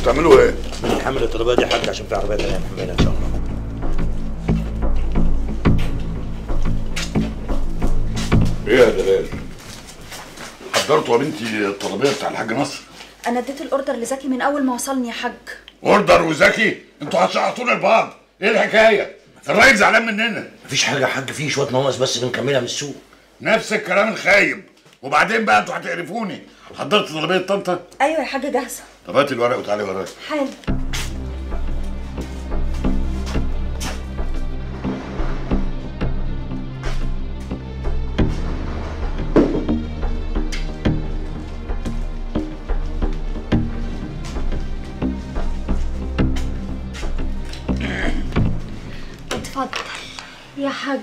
بتعملوا ايه؟ بنحمل الطلبات دي حاجة عشان في عربية تانية نحملها إن شاء الله ايه يا دلال؟ حضرتوا يا بنتي الطلبيه بتاع الحاج نصر انا اديت الاوردر لزكي من اول ما وصلني يا حاج اوردر وزكي انتوا هتشعطونا لبعض ايه الحكايه؟ الراجل زعلان مننا مفيش حاجة يا حاج في شوية نواقص بس بنكملها من السوق نفس الكلام الخايب وبعدين بقى انتوا هتقرفوني حضرت طلبيه طنطا ايوه يا حاج جاهزه طب هاتي الورق وتعالي ورايا حالا اتفضل يا حاج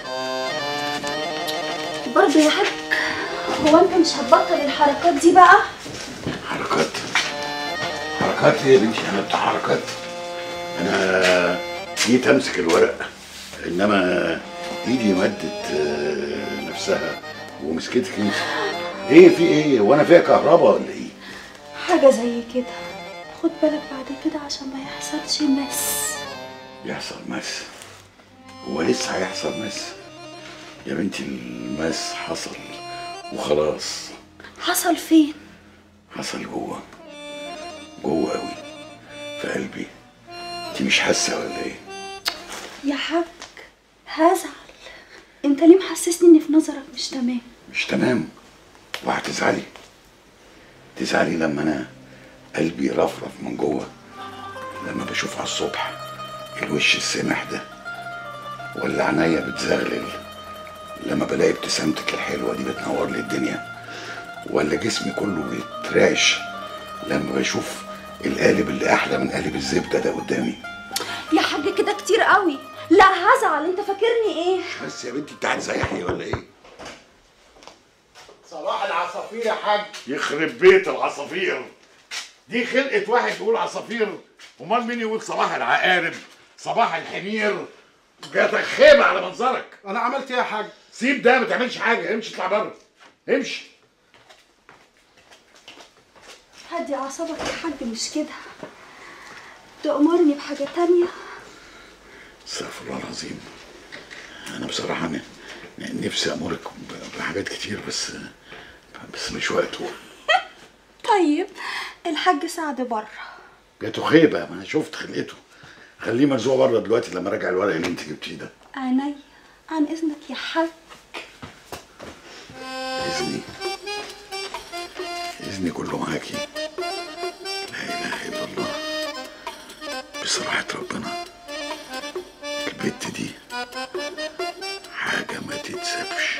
برضه يا حاج هو انت مش هتبطل الحركات دي بقى حركات حركات ايه يا بنتي انا بتاع حركات انا جيت امسك الورق انما ايدي مدت آه، نفسها ومسكتك انت ايه في ايه وانا فيها كهرباء ولا ايه حاجة زي كده خد بالك بعد كده عشان ما يحصلش مس يحصل مس هو لسه هيحصل مس يا بنتي المس حصل وخلاص حصل فين؟ حصل جوه جوه قوي في قلبي انت مش حاسه ولا ايه يا حاج هزعل انت ليه محسسني ان في نظرك مش تمام مش تمام وهتزعلي تزعلي لما انا قلبي رفرف من جوه لما بشوف على الصبح الوش السمح ده ولا عينيا بتزغلل لما بلاقي ابتسامتك الحلوه دي بتنور لي الدنيا ولا جسمي كله بيترعش لما بشوف القالب اللي احلى من قالب الزبده ده قدامي يا حاج كده كتير قوي لا هزعل انت فاكرني ايه بس يا بنتي انت هتزيحي ولا ايه صباح العصافير يا حاج يخرب بيت العصافير دي خلقة واحد يقول عصافير امال مين يقول صباح العقارب صباح الحمير جاتك خيبة على منظرك انا عملت ايه يا حاج سيب ده ما تعملش حاجة امشي اطلع بره امشي هدي اعصابك يا حاج مش كده تأمرني بحاجة تانية استغفر الله العظيم انا بصراحة ن- ن- نفسي امرك ب- بحاجات كتير بس بس مش وقته طيب الحاج سعد بره جاته خيبة ما انا شفت خلقته خليه مرزوع بره دلوقتي لما راجع الورق اللي انت جبتيه ده عيني عن اذنك يا حاج إذني إذني كله معاكي لا إله إلا الله بصراحة ربنا البت دي حاجة ما تتسابش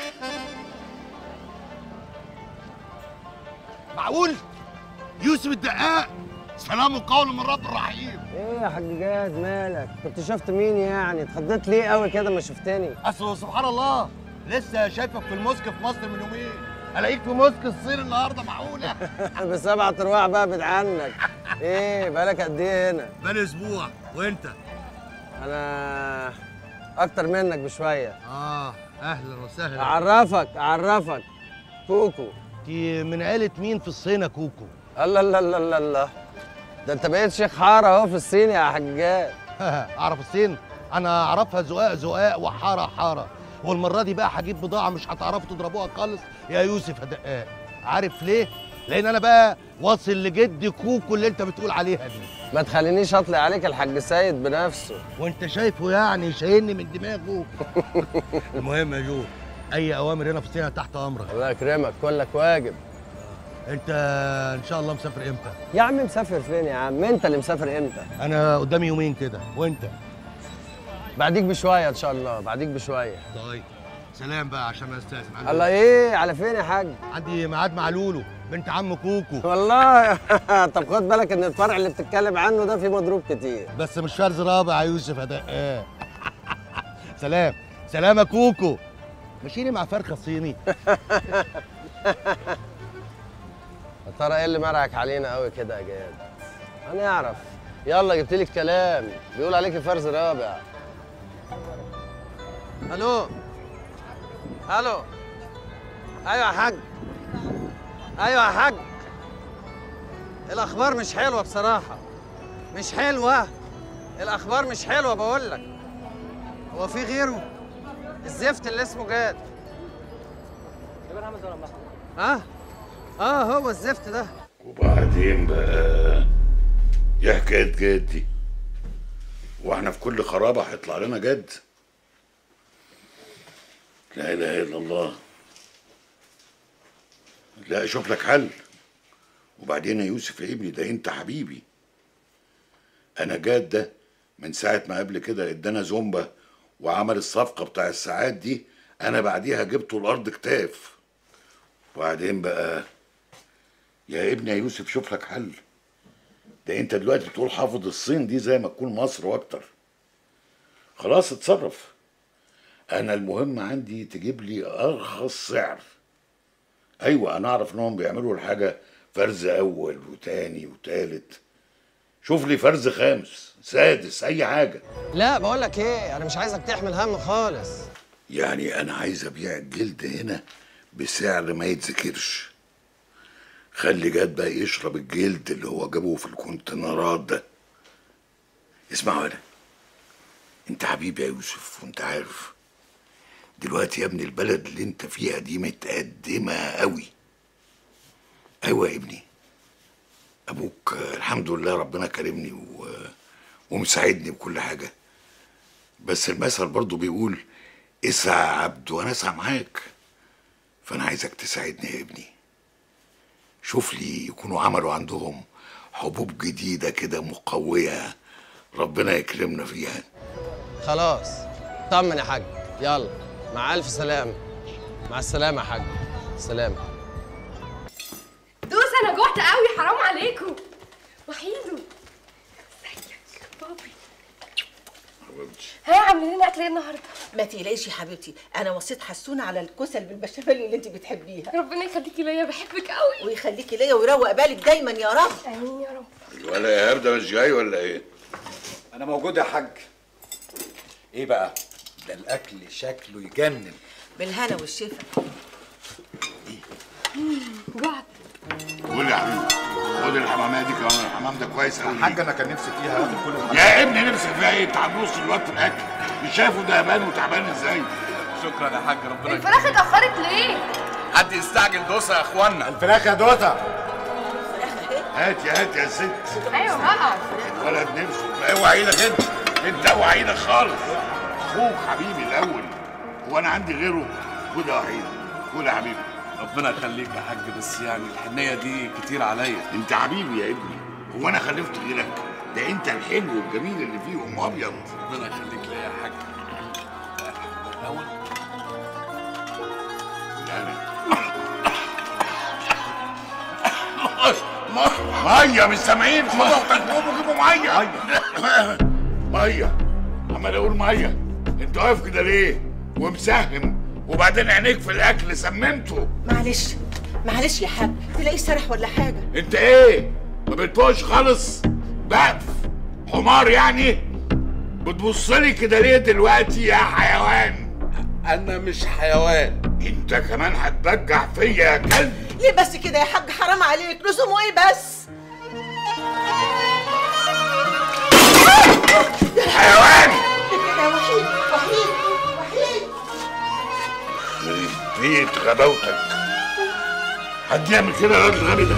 معقول يوسف الدقاق سلام قول من رب الرحيم ايه يا حاج جاد مالك كنت شفت مين يعني اتخضيت ليه قوي كده ما شفتني اصل سبحان الله لسه شايفك في الموسك في مصر من يومين الاقيك في موسك الصين النهارده معقوله بسبعة ارواح بقى بعد عنك ايه بقالك قد ايه هنا بقالي اسبوع وانت انا اكتر منك بشويه اه اهلا وسهلا اعرفك اعرفك كوكو دي من عيله مين في الصين يا كوكو الله الله الله الله الله ده انت بقيت شيخ حاره اهو في الصين يا حاج جاد اعرف الصين انا اعرفها زقاق زقاق وحاره حاره والمره دي بقى هجيب بضاعه مش هتعرفوا تضربوها خالص يا يوسف يا دقاق عارف ليه لان انا بقى واصل لجد كوكو اللي انت بتقول عليها دي ما تخلينيش اطلع عليك الحاج سيد بنفسه وانت شايفه يعني شايلني من دماغه المهم يا جو اي اوامر هنا في الصين تحت امرك الله يكرمك كلك واجب انت ان شاء الله مسافر امتى يا عم مسافر فين يا عم انت اللي مسافر امتى انا قدامي يومين كده وانت بعديك بشويه ان شاء الله بعديك بشويه طيب سلام بقى عشان استاذن عندي الله ايه على فين يا حاج عندي ميعاد مع لولو بنت عم كوكو والله طب خد بالك ان الفرع اللي بتتكلم عنه ده فيه مضروب كتير بس مش فرز رابع يا يوسف يا دقاق سلام سلام يا كوكو مشيني مع فرخه صيني يا ترى ايه اللي مرعك علينا قوي كده يا جاد هنعرف يلا جبت لي الكلام بيقول عليك فرز رابع الو الو ايوه يا حاج ايوه يا حاج الاخبار مش حلوه بصراحه مش حلوه الاخبار مش حلوه بقول لك هو في غيره الزفت اللي اسمه جاد ها اه هو الزفت ده وبعدين بقى يا حكايه جد دي واحنا في كل خرابه هيطلع لنا جد لا اله الا الله لا اشوف لك حل وبعدين يا يوسف يا ابني ده انت حبيبي انا جاد ده من ساعه ما قبل كده ادانا زومبا وعمل الصفقه بتاع الساعات دي انا بعديها جبته الارض كتاف وبعدين بقى يا ابني يا يوسف شوف لك حل ده انت دلوقتي بتقول حافظ الصين دي زي ما تكون مصر واكتر خلاص اتصرف انا المهم عندي تجيب لي ارخص سعر ايوه انا اعرف انهم بيعملوا الحاجه فرز اول وتاني وتالت شوف لي فرز خامس سادس اي حاجه لا بقول لك ايه انا مش عايزك تحمل هم خالص يعني انا عايز ابيع الجلد هنا بسعر ما يتذكرش خلي جاد بقى يشرب الجلد اللي هو جابه في الكونتينرات ده اسمع انا انت حبيبي يا يوسف وانت عارف دلوقتي يا ابني البلد اللي انت فيها دي متقدمة قوي ايوه يا ابني ابوك آه، الحمد لله ربنا كرمني و... ومساعدني بكل حاجة بس المثل برضو بيقول اسعى يا عبد وانا اسعى معاك فانا عايزك تساعدني يا ابني شوف لي يكونوا عملوا عندهم حبوب جديدة كده مقوية ربنا يكرمنا فيها خلاص طمن يا حاج يلا مع الف سلامه مع السلامه يا حاج سلام دوس انا جوعت قوي حرام عليكم وحيدو ازيك بابي ها عاملين لنا اكل ايه النهارده ما تقلقيش يا حبيبتي انا وصيت حسونه على الكسل بالبشاميل اللي انت بتحبيها ربنا يخليكي ليا بحبك قوي ويخليكي ليا ويروق بالك دايما يا رب امين يا رب ولا يا هبده مش جاي ولا ايه؟ انا موجود يا حاج ايه بقى ده الاكل شكله يجنن بالهنا والشفا جوعت قول يا حبيبي خد الحمامية دي كمان الحمام ده كويس قوي حاج انا كان نفسي فيها هاخد كل الحاجات يا ابني نفسك فيها ايه؟ بتاع نص الوقت في الاكل مش شايفه ده وتعبان ازاي؟ شكرا يا حاج ربنا الفراخ اتاخرت ليه حد يستعجل دوسه يا اخوانا الفراخ يا دوتا هات يا هات يا ست ايوه بقى الولد نفسه اوعى ايدك انت انت اوعى ايدك خالص اخوك حبيبي الاول هو انا عندي غيره خد يا وحيد خد يا حبيبي ربنا يخليك يا حاج بس يعني الحنيه دي كتير عليا انت حبيبي يا ابني هو انا خلفت غيرك ده انت الحلو الجميل اللي فيهم ابيض ربنا يخليك ليا يا حاج الاول ميه مش سامعين خدوا اختك وامه جيبوا ميه ميه عمال اقول ميه انت واقف كده ليه ومسهم وبعدين عينيك في الاكل سممته معلش معلش يا حاج تلاقيه سرح ولا حاجه انت ايه ما بتفوقش خالص بقف حمار يعني بتبص لي كده ليه دلوقتي يا حيوان انا مش حيوان انت كمان هتبجع فيا يا كلب ليه بس كده يا حاج حرام عليك لزومه ايه بس حيوان كده يا وحيد وحيد وحيد بيت غباوتك حد يعمل كده يا راجل الغبي ده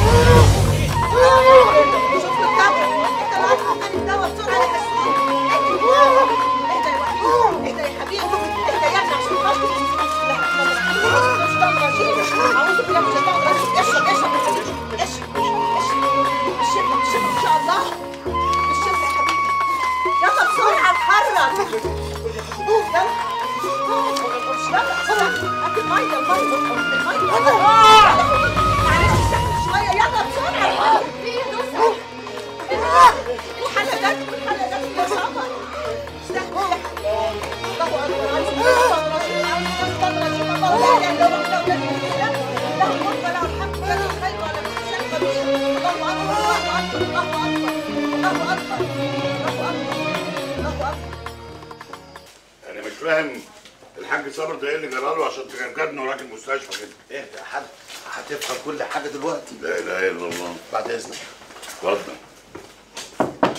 شوف الدواء انت لو عايز تاخد الدواء بسرعه يا حسون اهدى يا وحيد اهدى يا حبيبي اهدى يا ابني عشان خاطر بسم الله الرحمن الرحيم اعوذ بالله من الشيطان الرجيم اشرب اشرب يا حبيبي اشرب اشرب بالشفا بالشفا ان شاء الله بالشفا يا حبيبي يلا بسرعه اتحرك يلا يلا بسرعه هات الميه الميه الميه معلش استحمل شويه يلا بسرعه في ايه دوسه الحالة جت الحالة جت يا صبر استحمل الله أكبر عايز الله الله لا إله إلا الله لا إله له الملك وله الحمد وله الخير وله كل شيء قدير الله أكبر الله أكبر الله أكبر الله أكبر الله أكبر انا مش فاهم الحاج صابر ده ايه اللي جراله عشان تجنجدنا وراك المستشفى كده ايه يا حاج هتفهم كل حاجه دلوقتي لا اله الا الله بعد اذنك اتفضل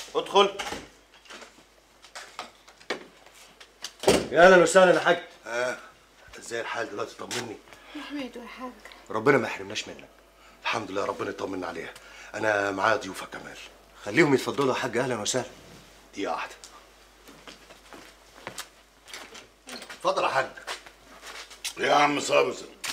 ادخل يا اهلا وسهلا يا حاج اه ازاي الحال دلوقتي طمني يا حميدو يا حاج ربنا ما يحرمناش منك الحمد لله ربنا يطمنا عليها انا معايا ضيوفه كمال خليهم يتفضلوا يا حاج اهلا وسهلا دقيقه واحده اتفضل يا حاج يا عم صابر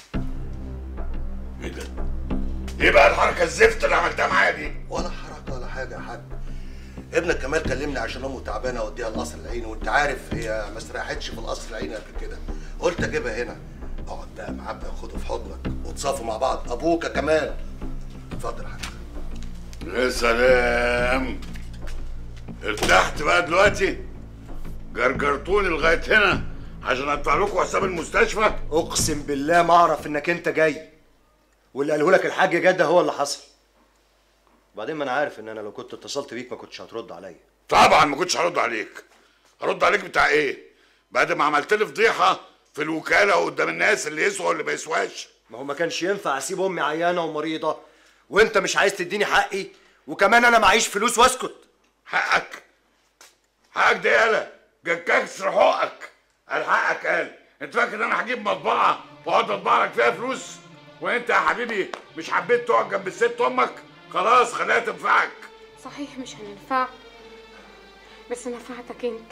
ايه ده؟ ايه بقى الحركه الزفت اللي عملتها معايا دي؟ ولا حركه ولا حاجه يا حاج ابنك كمال كلمني عشان امه تعبانه اوديها القصر العيني وانت عارف هي ما استريحتش في القصر العيني قبل كده قلت اجيبها هنا اقعد بقى معاه بقى خده في حضنك وتصافوا مع بعض ابوك يا كمال اتفضل يا حاج يا سلام ارتحت بقى دلوقتي جرجرتوني لغايه هنا عشان ادفع لكم حساب المستشفى اقسم بالله ما اعرف انك انت جاي واللي قاله لك الحاج جده هو اللي حصل وبعدين ما انا عارف ان انا لو كنت اتصلت بيك ما كنتش هترد عليا طبعا ما كنتش هرد عليك هرد عليك بتاع ايه بعد ما عملت لي فضيحه في الوكاله قدام الناس اللي يسوى واللي ما يسواش ما هو ما كانش ينفع اسيب امي عيانه ومريضه وانت مش عايز تديني حقي وكمان انا معيش فلوس واسكت حقك حقك ده يالا جا كسر حقك قال حقك قال انت فاكر ان انا هجيب مطبعه واقعد اطبع لك فيها فلوس وانت يا حبيبي مش حبيت تقعد جنب الست امك خلاص خليها تنفعك صحيح مش هننفع بس نفعتك انت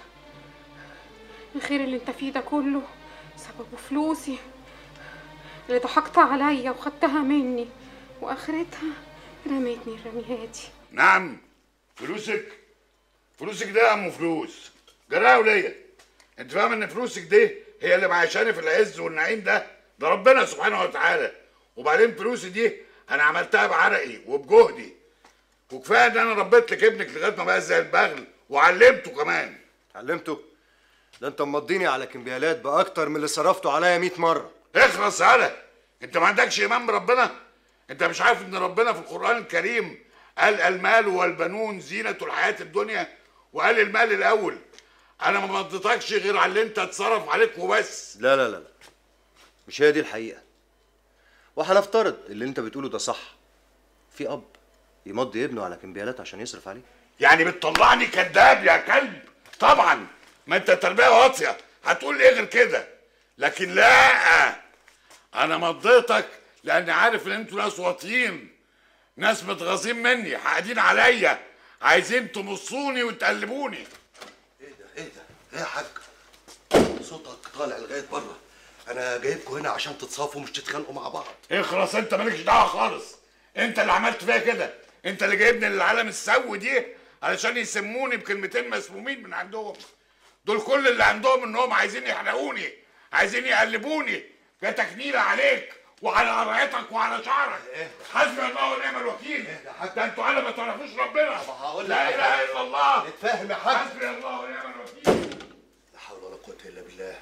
الخير اللي انت فيه ده كله سببه فلوسي اللي ضحكت عليا وخدتها مني واخرتها رميتني الرمياتي نعم فلوسك فلوسك ده يا ام فلوس جرايه وليا انت فاهم ان فلوسك دي هي اللي معيشاني في العز والنعيم ده ده ربنا سبحانه وتعالى وبعدين فلوسي دي انا عملتها بعرقي وبجهدي وكفايه ان انا ربيت لك ابنك لغايه ما بقى زي البغل وعلمته كمان علمته ده انت مضيني على كمبيالات باكتر من اللي صرفته عليا 100 مره اخلص يالا انت ما عندكش ايمان بربنا انت مش عارف ان ربنا في القران الكريم قال المال والبنون زينة الحياة الدنيا وقال المال الأول أنا ما مضيتكش غير على اللي أنت اتصرف عليك وبس لا لا لا لا مش هي دي الحقيقه وهنفترض اللي انت بتقوله ده صح في اب يمضي ابنه على كمبيالات عشان يصرف عليه يعني بتطلعني كذاب يا كلب طبعا ما أنت تربية واطية هتقول إيه غير كده لكن لا أنا مضيتك لأني عارف إن أنتوا ناس واطيين ناس متغاظين مني قاعدين عليا عايزين تمصوني وتقلبوني ايه ده ايه ده ايه يا حاج صوتك طالع لغايه بره انا جايبكم هنا عشان تتصافوا مش تتخانقوا مع بعض اخلص انت مالكش دعوه خالص انت اللي عملت فيها كده انت اللي جايبني للعالم السوي دي علشان يسموني بكلمتين مسمومين من عندهم دول كل اللي عندهم انهم عايزين يحرقوني عايزين يقلبوني ده تكنيله عليك وعلى قرعتك وعلى شعرك حسبي الله ونعم الوكيل ده انتوا على ما تعرفوش ربنا هقول لك لا على اله حاجة. الا الله اتفاهم يا حاج حسبي الله ونعم الوكيل لا حول ولا قوه الا بالله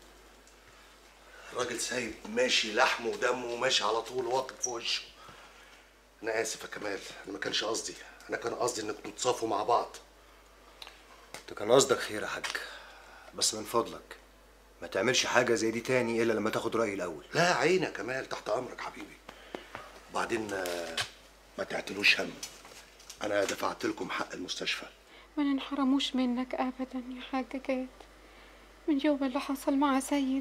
الراجل سايب ماشي لحمه ودمه وماشي على طول واقف في وشه انا اسف يا كمال انا ما كانش قصدي انا كان قصدي انكم تتصافوا مع بعض انت كان قصدك خير يا حاج بس من فضلك ما تعملش حاجه زي دي تاني الا لما تاخد رايي الاول لا عيني يا كمال تحت امرك حبيبي وبعدين آه، ما تعتلوش هم انا دفعت لكم حق المستشفى ما ننحرموش منك ابدا يا حاج جاد من يوم اللي حصل مع سيد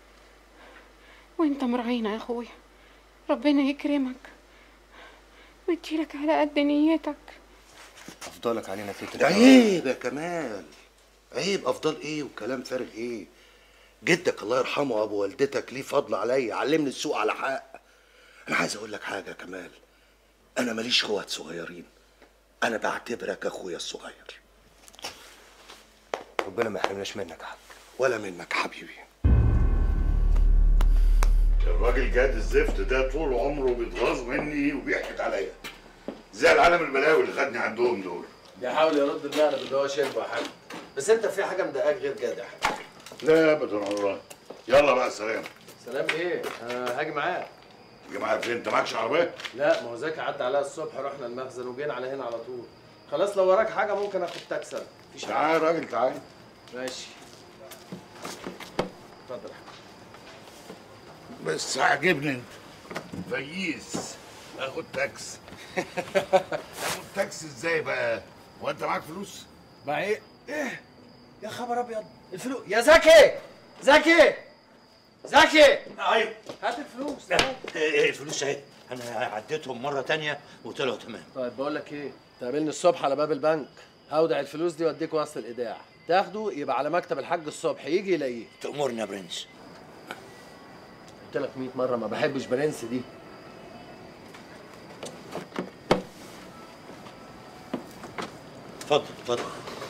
وانت مراعينا يا اخويا ربنا يكرمك ويديلك على قد نيتك افضلك علينا فتره ده عيب يا كمال عيب افضل ايه وكلام فارغ ايه جدك الله يرحمه ابو والدتك ليه فضل عليا علمني السوق على حق انا عايز اقول لك حاجه يا كمال انا ماليش اخوات صغيرين انا بعتبرك اخويا الصغير ربنا ما يحرمناش منك يا حاج ولا منك حبيبي الراجل جاد الزفت ده طول عمره بيتغاظ مني وبيحكت عليا زي العالم البلاوي اللي خدني عندهم دول بيحاول يرد المعنى اللي هو شربه يا حاج بس انت في حاجه مضايقاك غير كده يا حاج لا ابدا والله يلا بقى سلام سلام ايه انا هاجي معاك يا جماعه فين انت معكش عربيه لا ما هو زكي عدى عليها الصبح رحنا المخزن وجينا على هنا على طول خلاص لو وراك حاجه ممكن اخد تاكسي أنا. مفيش حاجه تعال يا راجل تعال ماشي اتفضل يا حاج بس عاجبني انت فييس اخد تاكسي اخد تاكسي ازاي بقى هو انت معاك فلوس؟ مع ايه؟ ايه؟ يا خبر ابيض الفلوس يا زكي زكي زكي ايوه هات الفلوس ايه الفلوس اهي انا عديتهم مره تانية وطلعوا تمام طيب بقول لك ايه تقابلني الصبح على باب البنك هودع الفلوس دي واديك وصل الايداع تاخده يبقى على مكتب الحاج الصبح يجي يلاقيه تأمرني يا برنس قلت لك 100 مره ما بحبش برنس دي اتفضل اتفضل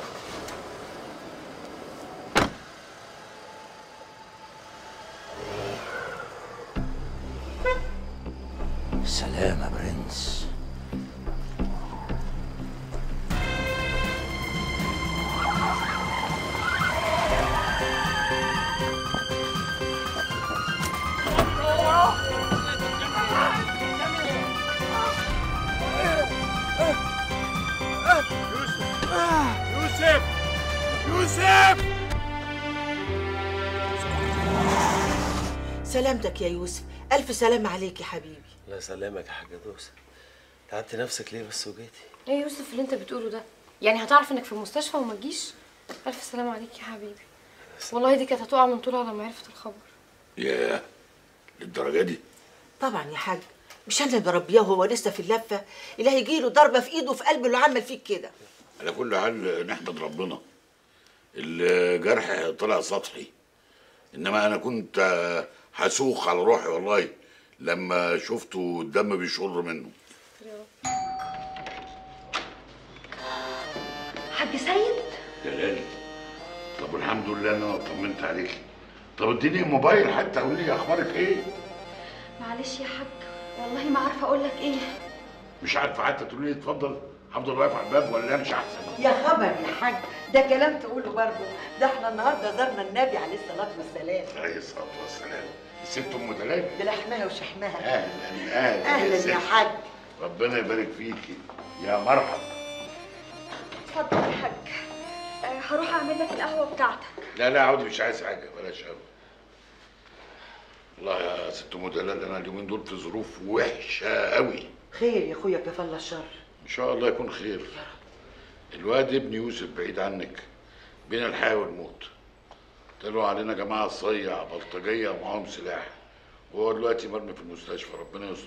سلام يا برنس يوسف يوسف سلامتك يا يوسف الف سلام عليك يا حبيبي الله يسلمك يا حاجه دوسه تعبت نفسك ليه بس وجيتي ايه يا يوسف اللي انت بتقوله ده يعني هتعرف انك في المستشفى وما تجيش الف سلام عليك يا حبيبي والله دي كانت هتقع من طولها لما عرفت الخبر ياه للدرجه دي طبعا يا حاج مش انا اللي بربيه وهو لسه في اللفه اللي هيجي له ضربه في ايده وفي قلبه اللي عمل فيك كده على كل حال نحمد ربنا الجرح طلع سطحي انما انا كنت هسوق على روحي والله لما شفته الدم بيشر منه حاج سيد يا غالي طب الحمد لله ان انا طمنت عليك طب اديني الموبايل حتى قول لي اخبارك ايه معلش يا حاج والله ما عارفه اقول لك ايه مش عارفه حتى تقول لي اتفضل هفضل واقف على الباب ولا امشي احسن يا خبر يا حاج ده كلام تقوله برضه ده احنا النهارده زرنا النبي عليه الصلاه والسلام عليه الصلاه والسلام الست ام دلال بلحمها وشحمها اهلا اهلا اهلا ست. يا حاج ربنا يبارك فيكي يا مرحبا اتفضل يا حاج أه هروح اعمل لك القهوه بتاعتك لا لا عودي مش عايز حاجه بلاش قهوه والله يا ست ام دلال انا اليومين دول في ظروف وحشه قوي خير يا اخويا كفى الشر ان شاء الله يكون خير الواد ابن يوسف بعيد عنك بين الحياه والموت طلعوا علينا جماعه صيع بلطجيه ومعاهم سلاح وهو دلوقتي مرمي في المستشفى ربنا يستر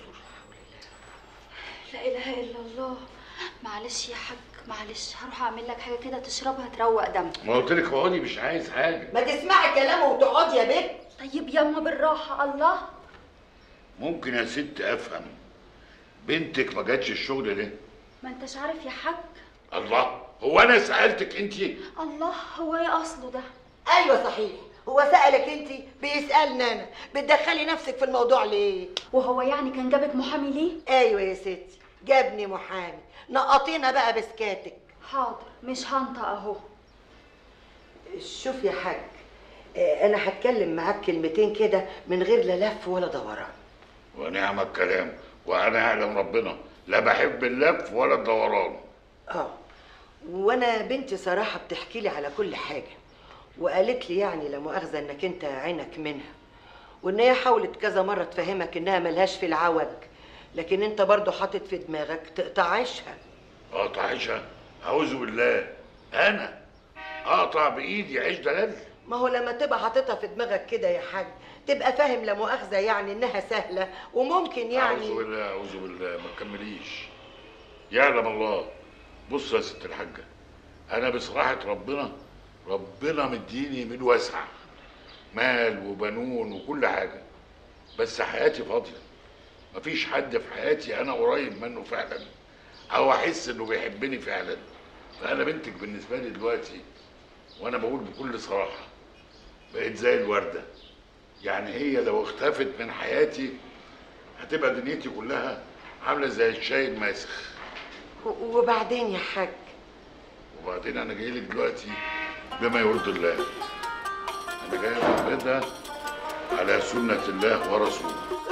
لا اله الا الله معلش يا حاج معلش هروح اعمل لك حاجه كده تشربها تروق دمك ما قلت لك اقعدي مش عايز حاجه ما تسمعي كلامه وتقعدي يا بنت طيب ياما بالراحه الله ممكن يا ست افهم بنتك ما جاتش الشغل ليه ما انتش عارف يا حاج الله هو انا سالتك انت الله هو ايه اصله ده ايوه صحيح هو سالك انت بيسالني انا بتدخلي نفسك في الموضوع ليه وهو يعني كان جابك محامي ليه ايوه يا ستي جابني محامي نقطينا بقى بسكاتك حاضر مش هنطق اهو شوف يا حاج آه، انا هتكلم معاك كلمتين كده من غير لا لف ولا دوران ونعم الكلام وانا اعلم ربنا لا بحب اللف ولا الدوران اه وانا بنتي صراحه بتحكي لي على كل حاجه وقالت لي يعني لا مؤاخذه انك انت عينك منها وان هي حاولت كذا مره تفهمك انها ملهاش في العوج لكن انت برضه حاطط في دماغك تقطعشها اقطع عيشها اعوذ بالله انا اقطع بايدي عيش دلال ما هو لما تبقى حاططها في دماغك كده يا حاج تبقى فاهم لا مؤاخذه يعني انها سهله وممكن يعني اعوذ بالله اعوذ بالله ما تكمليش يعلم الله بص يا ست الحاجه انا بصراحه ربنا ربنا مديني من واسع مال وبنون وكل حاجه بس حياتي فاضيه مفيش حد في حياتي انا قريب منه فعلا او احس انه بيحبني فعلا فانا بنتك بالنسبه لي دلوقتي وانا بقول بكل صراحه بقت زي الورده يعني هي لو اختفت من حياتي هتبقى دنيتي كلها عامله زي الشاي الماسخ و- وبعدين يا حاج وبعدين انا جاي لك دلوقتي بما يرضي الله انا جاي من البيت ده على سنه الله ورسوله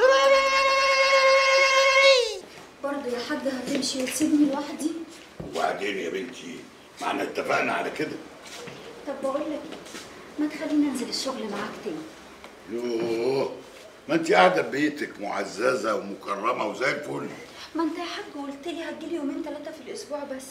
برضه يا حاج هتمشي وتسيبني لوحدي وبعدين يا بنتي ما احنا اتفقنا على كده طب بقول لك ايه ما تخليني انزل الشغل معاك تاني يوه ما انت قاعده في بيتك معززه ومكرمه وزي الفل ما انت يا حاج قلت لي هتجيلي يومين ثلاثه في الاسبوع بس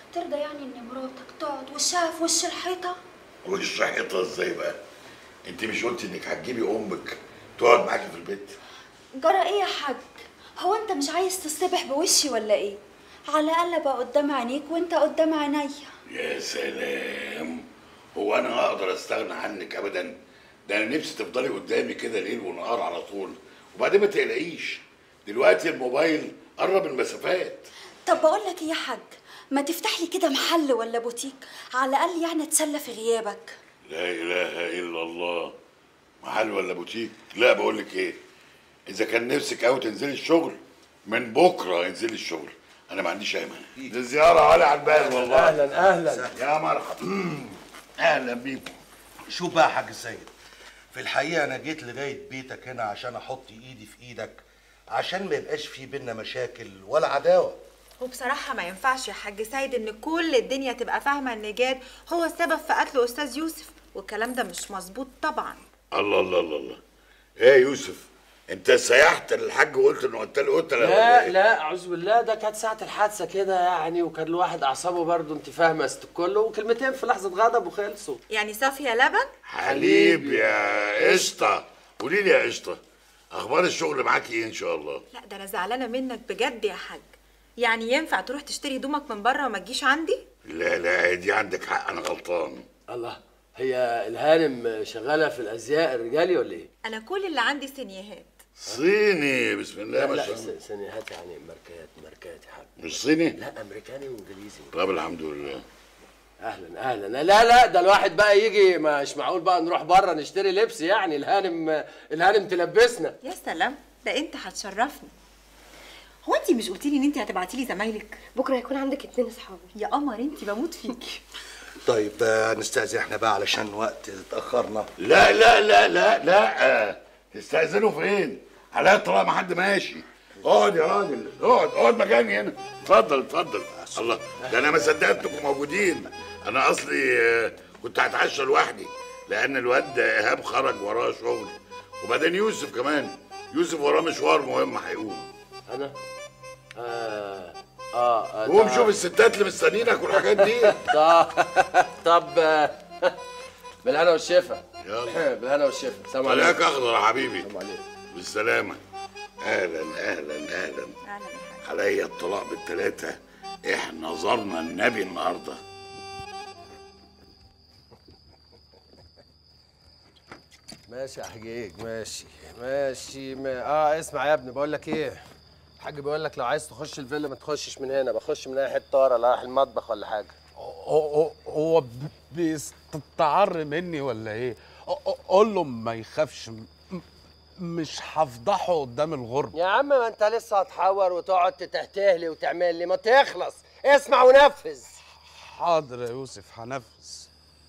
ترضى يعني ان مراتك تقعد وشها في وش الحيطه وش حيطه ازاي بقى انت مش قلتي انك هتجيبي امك تقعد معاكي في البيت جرى ايه يا حاج هو انت مش عايز تصطبح بوشي ولا ايه على الاقل ابقى قدام عينيك وانت قدام عينيا يا سلام هو انا اقدر استغنى عنك ابدا ده انا نفسي تفضلي قدامي كده ليل ونهار على طول وبعدين ما تقلقيش دلوقتي الموبايل قرب المسافات طب بقول لك ايه يا حاج ما تفتح لي كده محل ولا بوتيك على الاقل يعني اتسلى في غيابك لا اله الا الله محل ولا بوتيك لا بقول لك ايه اذا كان نفسك قوي تنزلي الشغل من بكره انزلي الشغل انا ما عنديش اي مانع دي زياره عالي على البال والله اهلا اهلا يا مرحبا اهلا بيكم شوف بقى يا حاج سيد في الحقيقه انا جيت لغايه بيتك هنا عشان احط ايدي في ايدك عشان ما يبقاش في بينا مشاكل ولا عداوه وبصراحة ما ينفعش يا حاج سيد ان كل الدنيا تبقى فاهمة ان جاد هو السبب في قتل استاذ يوسف والكلام ده مش مظبوط طبعا الله الله الله الله ايه يا يوسف انت سيحت الحاج وقلت انه قتل قتله ولا لا إيه؟ لا اعوذ بالله ده كانت ساعة الحادثة كده يعني وكان الواحد اعصابه برضه انت فاهمة ست الكل وكلمتين في لحظة غضب وخلصوا يعني صافية لبن حليب يا قشطه قولي لي يا قشطه اخبار الشغل معاكي ايه ان شاء الله لا ده انا زعلانة منك بجد يا حاج يعني ينفع تروح تشتري هدومك من بره وما تجيش عندي لا لا دي عندك حق انا غلطان الله هي الهانم شغالة في الازياء الرجالي ولا ايه؟ انا كل اللي عندي سينيهات صيني بسم الله لا ما لا شاء الله س- سنيهات يعني ماركات ماركات يا حاج مش صيني لا امريكاني وانجليزي طب الحمد لله اهلا اهلا لا لا ده الواحد بقى يجي مش معقول بقى نروح بره نشتري لبس يعني الهانم الهانم تلبسنا يا سلام ده انت هتشرفني هو انت مش قلتي لي ان انت هتبعتي لي زمايلك بكره هيكون عندك اتنين اصحابي يا قمر انت بموت فيكي طيب آه، نستأذن احنا بقى علشان وقت اتأخرنا لا لا لا لا لا تستأذنوا فين؟ عليا الطلاق ما حد ماشي اقعد يا راجل اقعد اقعد مكاني هنا اتفضل اتفضل الله ده انا ما صدقتكم موجودين انا اصلي آه، كنت هتعشى لوحدي لان الواد ايهاب خرج وراه شغل وبعدين يوسف كمان يوسف وراه مشوار مهم هيقوم انا اه اه, آه قوم طب- شوف الستات اللي مستنيينك والحاجات دي طب طب آه، بالهنا والشفا يلا بالهنا والشفا سلام طلاق عليكم اخضر يا حبيبي سلام عليكم بالسلامة اهلا اهلا اهلا عليا الطلاق بالتلاتة احنا زرنا النبي النهارده ماشي يا حجيج ماشي ماشي ما... اه اسمع يا ابني بقول لك ايه الحاج بيقول لك لو عايز تخش الفيلا ما تخشش من هنا بخش من اي حته ورا لا رايح المطبخ ولا حاجه هو هو بيستعر مني ولا ايه؟ قول له ما يخافش م- مش هفضحه قدام الغرب يا عم ما انت لسه هتحور وتقعد تتهتهلي وتعمل لي ما تخلص اسمع ونفذ حاضر يا يوسف هنفذ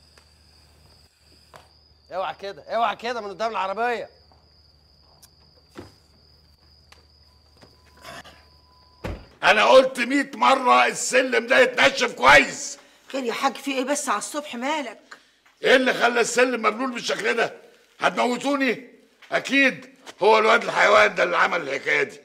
اوعى كده اوعى كده من قدام العربيه انا قلت مئة مرة السلم ده يتنشف كويس خير يا حاج في ايه بس على الصبح مالك ايه اللي خلى السلم مبلول بالشكل ده هتموتوني اكيد هو الواد الحيوان ده اللي عمل الحكايه دي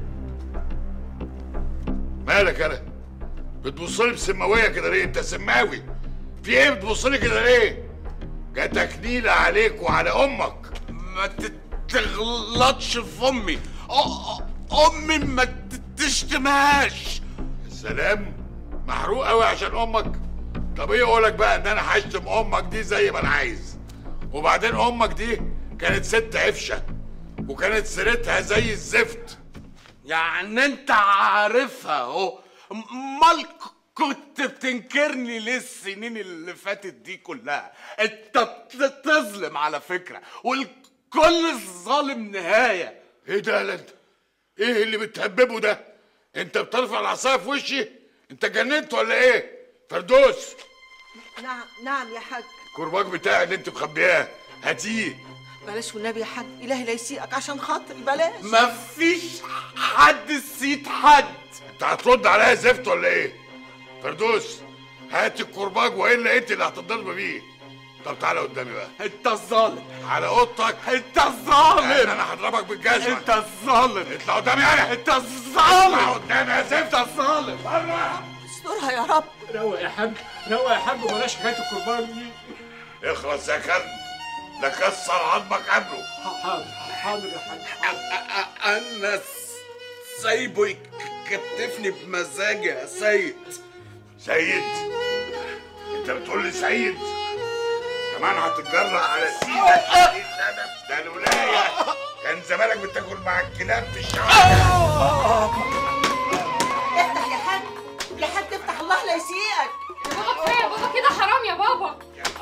مالك انا بتبصلي بسماويه كده ليه انت سماوي في ايه بتبصلي كده ليه جاتك نيله عليك وعلى امك ما تغلطش في امي امي ما تشتمهاش سلام محروق قوي عشان امك طب ايه اقولك بقى ان انا هشتم امك دي زي ما انا عايز وبعدين امك دي كانت ست عفشه وكانت سيرتها زي الزفت يعني انت عارفها اهو امال ك- كنت بتنكرني ليه السنين اللي فاتت دي كلها انت بت- تظلم على فكره والكل ظالم نهايه ايه ده يا انت ايه اللي بتهببه ده انت بترفع العصايه في وشي انت جننت ولا ايه فردوس نعم نعم يا حاج الكرباج بتاعي اللي انت مخبياه هاتيه بلاش والنبي يا حاج الهي لا يسيئك عشان خاطري بلاش مفيش حد سيد حد انت هترد عليا زفت ولا ايه فردوس هات الكرباج والا انت اللي هتضرب بيه طب تعالى قدامي بقى انت الظالم على اوضتك انت الظالم انا هضربك بالجزمه انت الظالم اطلع قدامي انا انت الظالم اطلع قدامي يا زفت انت الظالم استرها يا رب روق يا حاج روق يا حاج وبلاش حكايه القربان دي اخلص يا كلب لا كسر عظمك قبله حاضر حاضر يا حاج انا سايبه يكتفني بمزاجي يا سيد سيد انت بتقول لي سيد كمان هتتجرأ على سيدك ده- ده الولايه كان زمانك بتاكل مع الكلاب في الشوارع افتح يا حاج يا حاج افتح الله لا يسيئك بابا كفايه يا بابا كده حرام يا بابا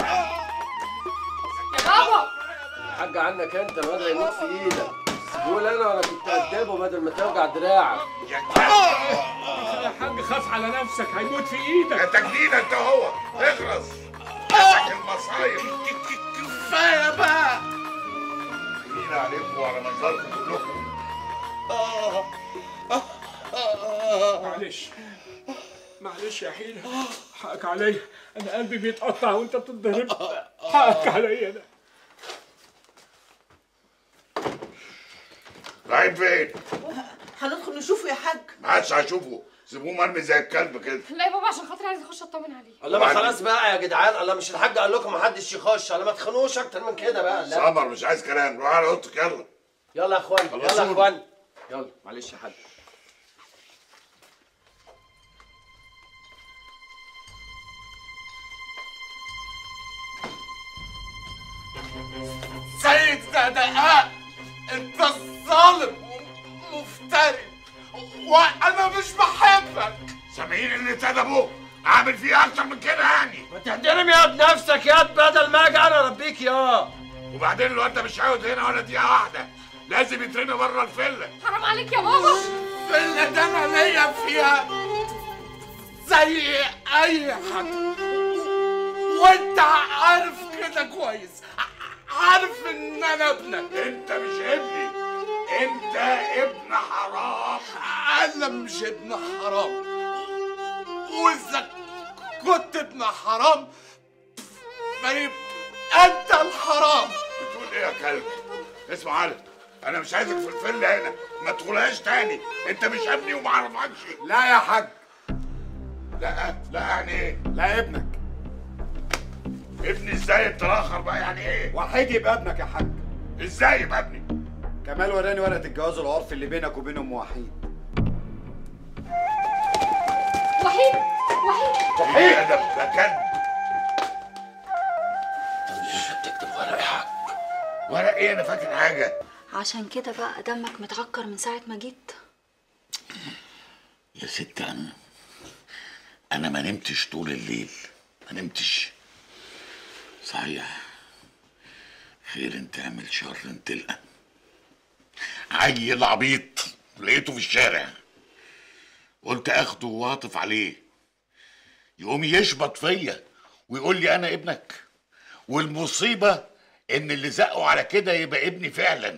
يا بابا حاج عنك انت الواد هيموت في ايدك قول انا ولا كنت ادبه بدل ما توجع دراعك يا حاج خاف على نفسك هيموت في ايدك يا تجنين انت هو اخلص مسك المصايب كفايه بقى تجنين عليكم وعلى منظركم كلكم معلش معلش يا حيلة حقك عليا انا قلبي بيتقطع وانت بتتضرب حقك عليا انا رايح فين؟ هندخل نشوفه يا حاج ما عادش هشوفه سيبوه مرمي زي الكلب كده لا يا بابا عشان خاطري عايز اخش اطمن عليه الله ما خلاص بقى يا جدعان الله مش الحاج قال لكم محدش يخش الله ما تخنوش اكتر من كده بقى لا سمر مش عايز كلام روح على اوضتك يلا يلا يا اخوان يلا يا خلصونا. اخوان يلا معلش يا حاج سيد زهداء انت الظالم ومفتري وانا مش بحبك سامعين اللي ابوه عامل فيه اكتر من كده يعني ما تحترم يا بنفسك يا بدل ما اجي انا اربيك يا وبعدين الواد ده مش هيقعد هنا ولا دقيقه واحده لازم يترمي بره الفيلا حرام عليك يا بابا الفيلا ده انا ليا فيها زي اي حد وانت عارف كده كويس عارف ان انا ابنك انت مش ابني انت ابن حرام انا مش ابن حرام واذا كنت ابن حرام فيبقى انت الحرام بتقول ايه يا كلب اسمع علي انا مش عايزك في الفيلا هنا ما تدخلهاش تاني انت مش ابني وما اعرفكش لا يا حاج لا لا يعني ايه لا ابنك ابني ازاي اتراخر بقى يعني ايه وحيد يبقى ابنك يا حاج ازاي يبقى ابني كمال وراني ورقه الجواز العرفي اللي بينك وبين ام وحيد وحيد وحيد ايه ده ده كلب بتكتب ورق يا حاج ورق ايه انا فاكر حاجه عشان كده بقى دمك متعكر من ساعة ما جيت يا ست انا انا ما نمتش طول الليل ما نمتش صحيح خير انت اعمل شر انت تلقى عيل عبيط لقيته في الشارع قلت اخده واعطف عليه يقوم يشبط فيا ويقول لي انا ابنك والمصيبه ان اللي زقه على كده يبقى ابني فعلا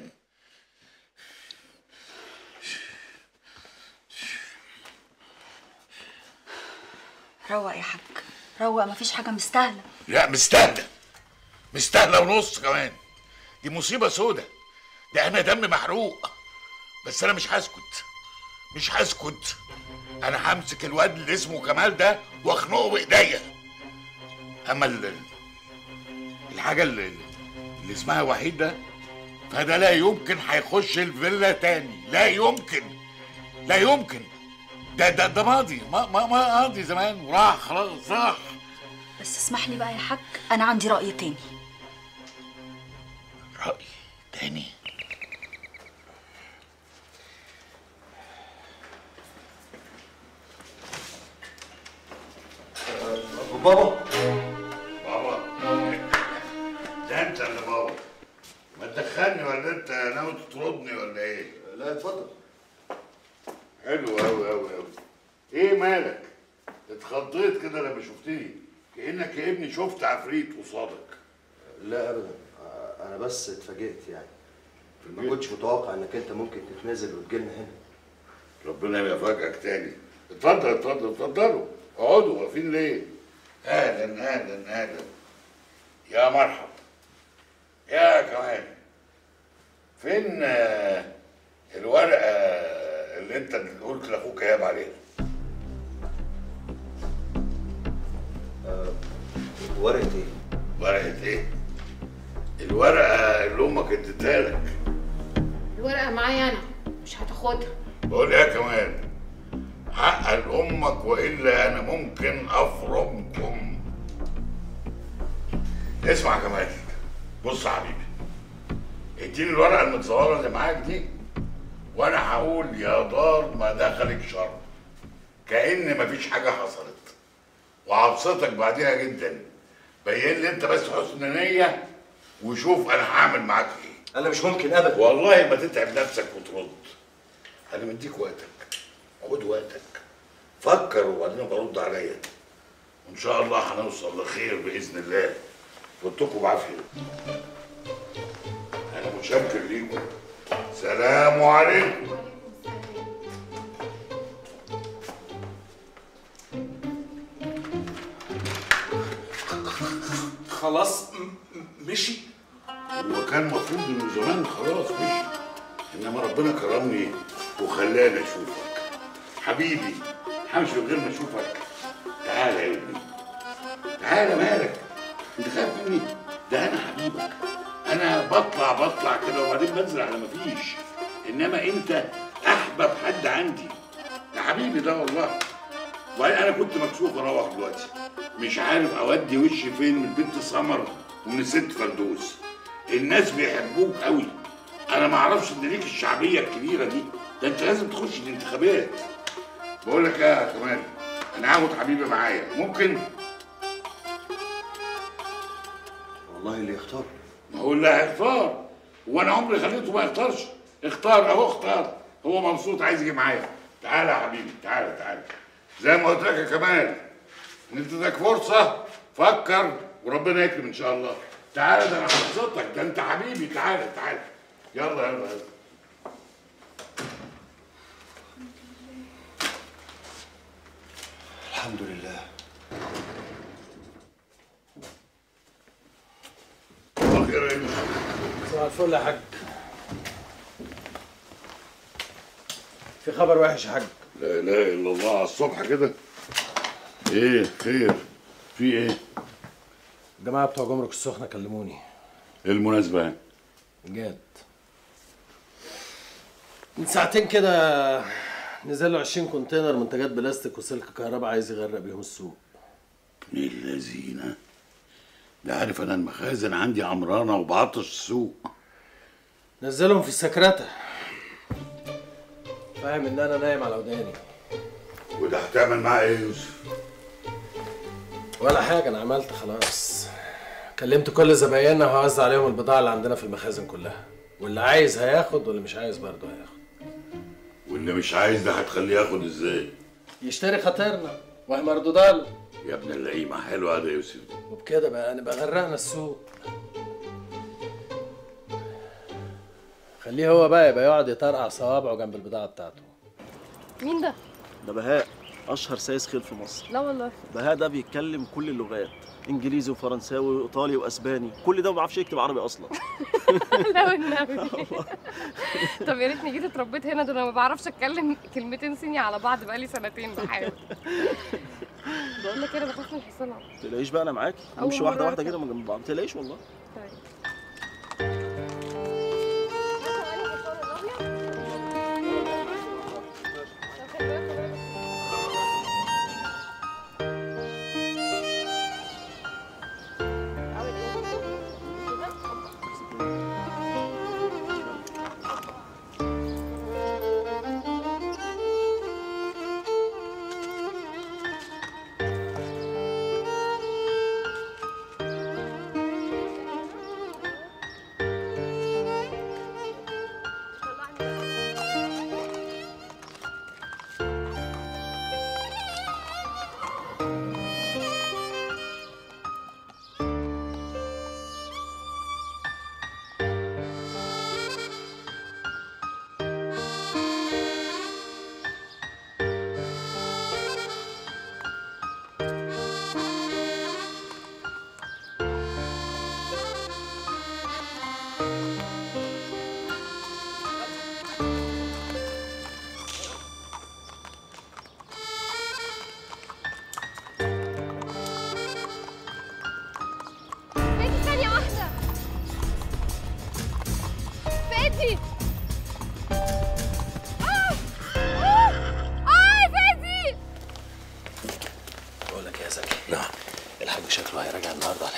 روق يا حاج روق مفيش حاجة مستاهلة لا مستاهله مستاهله ونص كمان دي مصيبه سودة ده انا دم محروق بس انا مش هسكت مش هسكت انا همسك الواد اللي اسمه كمال ده واخنقه بايديا اما ال- الحاجه اللي, اللي اسمها وحيد ده فده لا يمكن هيخش الفيلا تاني لا يمكن لا يمكن ده ده ده ماضي ما ما ماضي زمان وراح خلاص راح بس اسمح لي بقى يا حاج أنا عندي رأي تاني رأي تاني بابا بابا ده انت اللي بابا ما تدخلني ولا انت ناوي تطردني ولا ايه؟ لا اتفضل حلو قوي قوي قوي ايه مالك؟ اتخضيت كده لما شفتني كانك يا ابني شفت عفريت قصادك لا ابدا آه، انا بس اتفاجئت يعني ما كنتش متوقع انك انت ممكن تتنازل وتجيلنا هنا ربنا يفاجئك تاني اتفضل اتفضل اتفضلوا اقعدوا واقفين ليه؟ اهلا اهلا اهلا يا مرحب يا كمان فين آه، الورقه اللي انت قلت لاخوك اياب عليها ورقه ايه ورقه ايه الورقه اللي امك اديتها لك الورقه معايا انا مش هتاخدها بقول يا كمان حق لامك والا انا ممكن افرمكم اسمع يا كمال بص يا حبيبي اديني الورقه المتصوره اللي معاك دي وانا هقول يا دار ما دخلك شر كأن مفيش حاجه حصلت وهبسطك بعديها جدا بين لي انت بس حسن نيه وشوف انا هعمل معاك ايه انا مش ممكن ابدا والله ما تتعب نفسك وترد انا مديك وقتك خد وقتك فكر وبعدين برد عليا وان شاء الله هنوصل لخير باذن الله فوتكم بعافيه انا متشكر ليكم سلام عليكم خلاص م- م- مشي هو كان المفروض انه زمان خلاص مشي انما ربنا كرمني وخلاني اشوفك حبيبي همشي من غير ما اشوفك تعالى يا ابني تعالى مالك انت خايف مني ده انا حبيبك انا بطلع بطلع كده وبعدين بنزل على مفيش انما انت احبب حد عندي يا حبيبي ده والله وبعدين انا كنت مكسوف اروح دلوقتي مش عارف اودي وشي فين من بنت سمر ومن الست فردوس الناس بيحبوك قوي انا ما اعرفش ان ليك الشعبيه الكبيره دي ده انت لازم تخش الانتخابات بقول لك ايه يا كمال انا هاخد حبيبي معايا ممكن والله اللي يختار ما هو اللي هيختار وانا عمري خليته ما يختارش اختار اهو اختار هو مبسوط عايز يجي معايا تعالى يا حبيبي تعالى تعالى زي ما قلت لك يا كمال ان اديتك فرصه فكر وربنا يكرم ان شاء الله تعالى ده انا هبسطك ده انت حبيبي تعالى تعالى يلا يلا يلا الحمد لله الله خير يا يوسف صباح الفل يا حاج في خبر وحش يا حاج لا اله الا الله على الصبح كده ايه خير في ايه الجماعه بتوع جمرك السخنه كلموني ايه المناسبه يعني جاد من ساعتين كده نزل له 20 كونتينر منتجات بلاستيك وسلك كهرباء عايز يغرق بيهم السوق ابن اللذينه ده عارف انا المخازن عندي عمرانه وبعطش السوق نزلهم في السكرته فاهم ان انا نايم على وداني وده هتعمل معاه ايه يا يوسف ولا حاجه انا عملت خلاص كلمت كل زبايننا وهوزع عليهم البضاعه اللي عندنا في المخازن كلها واللي عايز هياخد واللي مش عايز برضه هياخد واللي مش عايز ده هتخليه ياخد ازاي يشتري خاطرنا وهي مردوده له يا ابن اللعيبه حلو هذا يا يوسف وبكده بقى نبقى غرقنا السوق خليه هو بقى يبقى يقعد يطرقع صوابعه جنب البضاعه بتاعته مين ده؟ ده بهاء اشهر سايس خيل في مصر لا والله بهاء ده بيتكلم كل اللغات انجليزي وفرنساوي وايطالي واسباني كل ده ما بيعرفش يكتب عربي اصلا لا والنبي طب يا ريتني جيت اتربيت هنا ده انا ما بعرفش اتكلم كلمتين صيني على بعض بقالي سنتين بحاول بقول لك انا بخاف من الحصانه ما تلاقيش بقى انا معاك أول نمشي واحده مرة واحده كده من جنب بعض ما تلاقيش والله طيب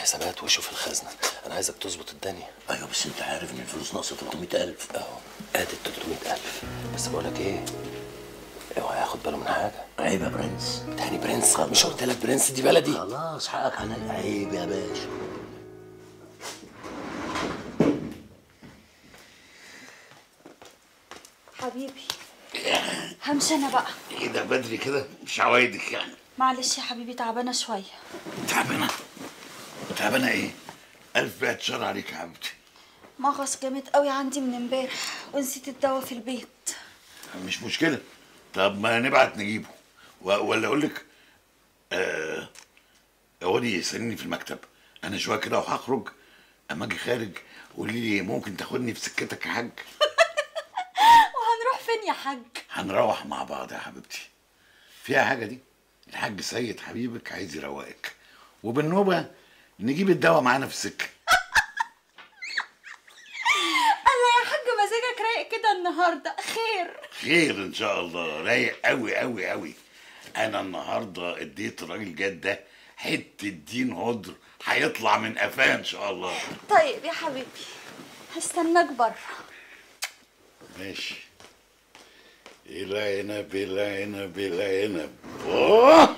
الحسابات واشوف الخزنه انا عايزك تظبط الدنيا ايوه بس انت عارف ان الفلوس ناقصه 300000 اهو ادي 300000 بس بقول لك ايه اوعى ياخد باله من حاجه عيب يا برنس تاني برنس مش قلت لك برنس دي بلدي خلاص حقك عليا عيب يا باشا حبيبي همشي انا بقى ايه ده بدري كده مش عوايدك يعني معلش يا حبيبي تعبانه شويه تعبانه تعبانه ايه الف بعد شر عليك يا حبيبتي مغص جامد قوي عندي من امبارح ونسيت الدواء في البيت مش مشكله طب ما نبعت نجيبه و- ولا اقول لك آه ودي يستنيني في المكتب انا شويه كده وهخرج اما اجي خارج قولي لي ممكن تاخدني في سكتك يا حاج وهنروح فين يا حاج هنروح مع بعض يا حبيبتي فيها حاجه دي الحاج سيد حبيبك عايز يروقك وبالنوبه نجيب الدواء معانا في السكه انا يا حاج مزاجك رايق كده النهارده خير خير ان شاء الله رايق قوي قوي قوي انا النهارده اديت الراجل جد ده حته دين هدر هيطلع من قفاه ان شاء الله طيب يا حبيبي هستناك بره ماشي العنب العنب العنب اوه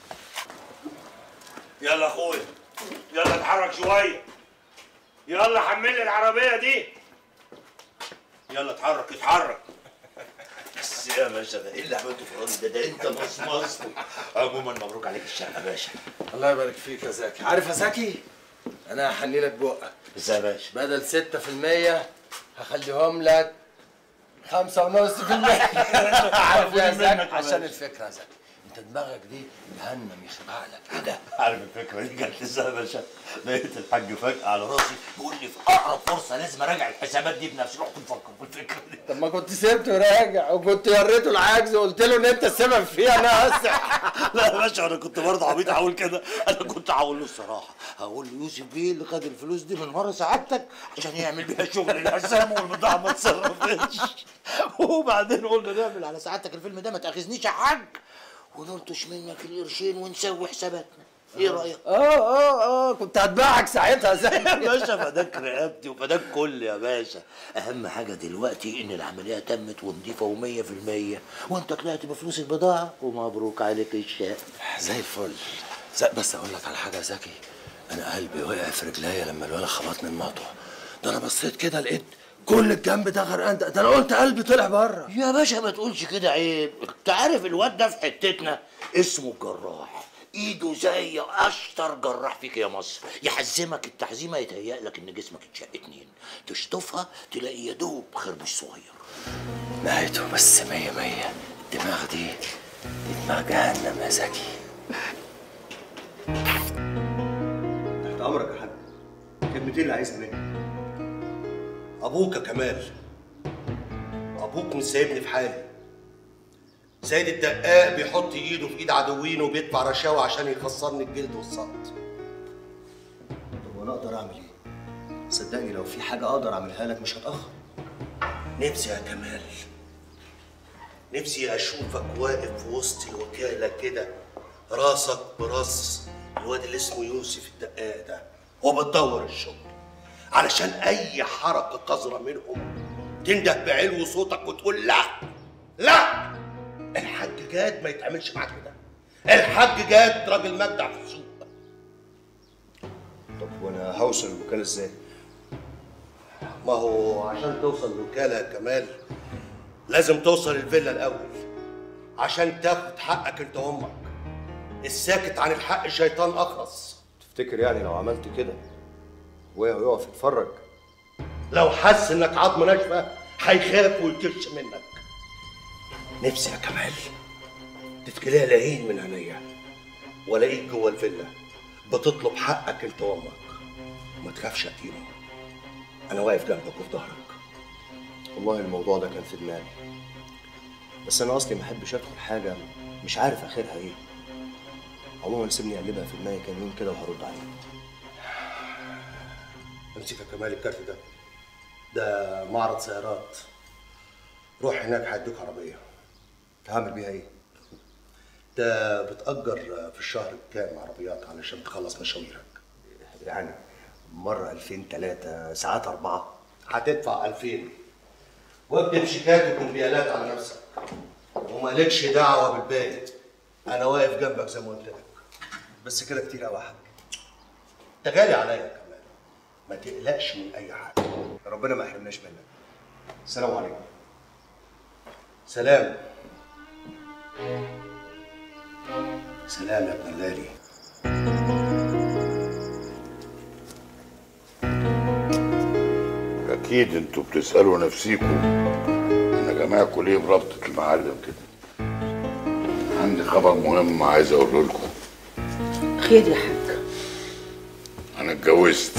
يلا اخويا يلا اتحرك شويه يلا حمل لي العربيه دي يلا اتحرك اتحرك بس يا باشا ده ايه اللي عملته في الراجل ده ده انت مصمصته عموما مبروك عليك الشقه يا باشا الله يبارك فيك يا زكي عارف يا زكي انا هحني لك بقك ازاي يا باشا بدل 6% هخليهم لك خمسة ونص في المية عارف يا خد منك زكي يا عشان باشا. الفكرة يا زكي انت دماغك دي جهنم يخرب عقلك ايه ده؟ عارف الفكره دي جت ازاي يا باشا لقيت الحاج فجاه على راسي بيقول لي في اقرب فرصه لازم اراجع الحسابات دي بنفسي رحت مفكر في الفكره دي طب ما كنت سبته راجع وكنت وريته العجز وقلت له ان انت السبب فيها ناقص لا يا باشا انا كنت برضه عبيط هقول كده انا كنت هقول له الصراحه هقول له يوسف بيه اللي خد الفلوس دي من ورا سعادتك عشان يعمل بيها شغل الحسام والبضاعه ما تصرفتش وبعدين قلنا نعمل على سعادتك الفيلم ده ما تاخذنيش يا حاج ونلطش منك القرشين ونسوي حساباتنا ايه رايك؟ اه اه اه كنت هتباعك ساعتها زي يا باشا فداك رقبتي وفداك كل يا باشا اهم حاجه دلوقتي ان العمليه تمت ونضيفه ومية في المية وانت طلعت بفلوس البضاعه ومبروك عليك الشقه زي الفل زي بس اقول لك على حاجه يا زكي انا قلبي وقع في رجليا لما الولد خبطني المطوه ده انا بصيت كده لقيت كل الجنب ده غرقان ده ده انا قلت قلبي طلع بره يا باشا ما تقولش كده عيب انت عارف الواد ده في حتتنا اسمه الجراح ايده زي اشطر جراح فيك يا مصر يحزمك التحزيمه يتهيأ لك ان جسمك اتشق اتنين تشطفها تلاقي يا دوب خربوش صغير نهايته بس مية مية الدماغ دي دي دماغ جهنم يا زكي تحت امرك يا حاج كلمتين اللي عايزها مني ابوك يا كمال ابوك مش سايبني في حالي سيد الدقاق بيحط ايده في ايد عدوينه وبيدفع رشاوى عشان يخسرني الجلد والسقط طب وانا اقدر اعمل ايه صدقني لو في حاجه اقدر اعملها لك مش هتاخر نفسي يا كمال نفسي اشوفك واقف في وسط الوكاله كده راسك براس الواد اللي اسمه يوسف الدقاق ده وبتدور الشغل علشان اي حركه قذره منهم تنده بعلو صوتك وتقول لا لا الحاج جاد ما يتعملش معاك كده الحاج جاد راجل مجدع في السوق طب وانا هوصل الوكاله ازاي؟ ما هو عشان توصل الوكاله يا كمال لازم توصل الفيلا الاول عشان تاخد حقك انت وامك الساكت عن الحق شيطان اخرس تفتكر يعني لو عملت كده ويقف يتفرج لو حس انك عظم ناشفه هيخاف ويكش منك نفسي يا كمال تتكلها العين من عينيا والاقيك جوه الفيلا بتطلب حقك انت وامك ما تخافش يا تيمو انا واقف جنبك وفي ظهرك والله الموضوع ده كان في دماغي بس انا اصلي ما احبش ادخل حاجه مش عارف اخرها ايه عموما سيبني اقلبها في دماغي كام يوم كده وهرد عليك امسك يا كمال الكارت ده ده معرض سيارات روح هناك هيدوك عربيه هعمل بيها ايه ده بتأجر في الشهر بكام عربيات علشان تخلص مشاويرك يعني مرة 2000 3 ساعات أربعة هتدفع 2000 واكتب شيكات وكمبيالات على نفسك ومالكش دعوة بالباقي أنا واقف جنبك زي ما قلت لك بس كده كتير قوي يا حاج أنت غالي عليا كمان ما تقلقش من أي حاجة ربنا ما يحرمناش منك السلام عليكم سلام سلام يا ابن الليلي اكيد انتوا بتسالوا نفسيكم انا جماعكم ليه بربطه المعلم كده عندي خبر مهم عايز اقوله لكم خير يا حاج انا اتجوزت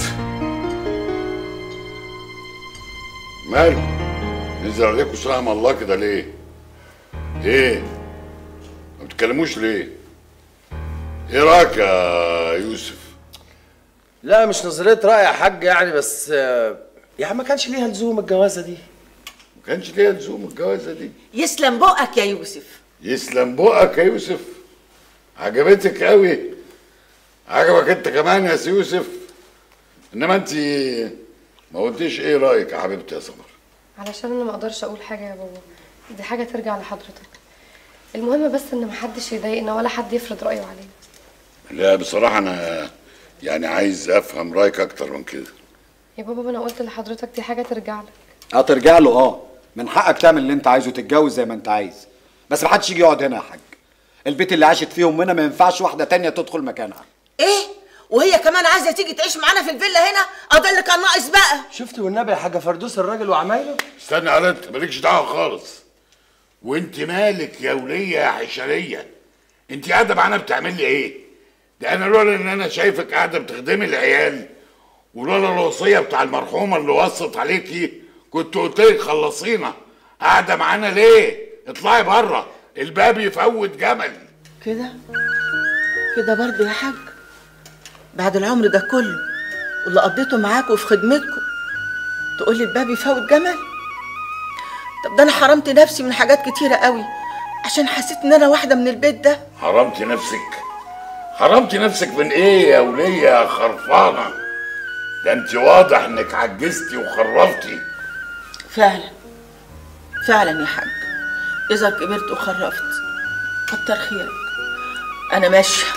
ماله نزل عليكم سلام الله كده ليه ايه ما بتتكلموش ليه ايه رايك يا يوسف لا مش نظريه راي يا حاج يعني بس آه، يعني ما كانش ليها لزوم الجوازه دي ما كانش ليها لزوم الجوازه دي يسلم بقك يا يوسف يسلم بقك يا يوسف عجبتك قوي عجبك انت كمان يا سي يوسف انما انت ما قلتيش ايه رايك يا حبيبتي يا سمر علشان انا ما اقدرش اقول حاجه يا بابا دي حاجه ترجع لحضرتك المهم بس ان محدش يضايقنا ولا حد يفرض رايه علينا لا بصراحه انا يعني عايز افهم رايك اكتر من كده يا بابا ما انا قلت لحضرتك دي حاجه ترجع لك اه ترجع له اه من حقك تعمل اللي انت عايزه تتجوز زي ما انت عايز بس ما حدش يجي يقعد هنا يا حاج البيت اللي عاشت فيه امنا ما ينفعش واحده تانية تدخل مكانها ايه وهي كمان عايزه تيجي تعيش معانا في الفيلا هنا اه ده اللي كان ناقص بقى شفت والنبي يا حاجه فردوس الراجل وعمايله استنى على انت مالكش دعوه خالص وانت مالك يا وليه يا حشريه انت قاعده معانا بتعملي ايه ده انا لولا ان انا شايفك قاعده بتخدمي العيال ولولا الوصيه بتاع المرحومه اللي وصت عليكي كنت قلت لك خلصينا قاعده معانا ليه اطلعي بره الباب يفوت جمل كده كده برضه يا حاج بعد العمر ده كله واللي قضيته معاكوا وفي خدمتكم تقولي الباب يفوت جمل طب ده انا حرمت نفسي من حاجات كتيره قوي عشان حسيت ان انا واحده من البيت ده حرمتي نفسك حرمتي نفسك من ايه يا وليه يا خرفانه ده انت واضح انك عجزتي وخرفتي فعلا فعلا يا حاج اذا كبرت وخرفت كتر خيرك انا ماشيه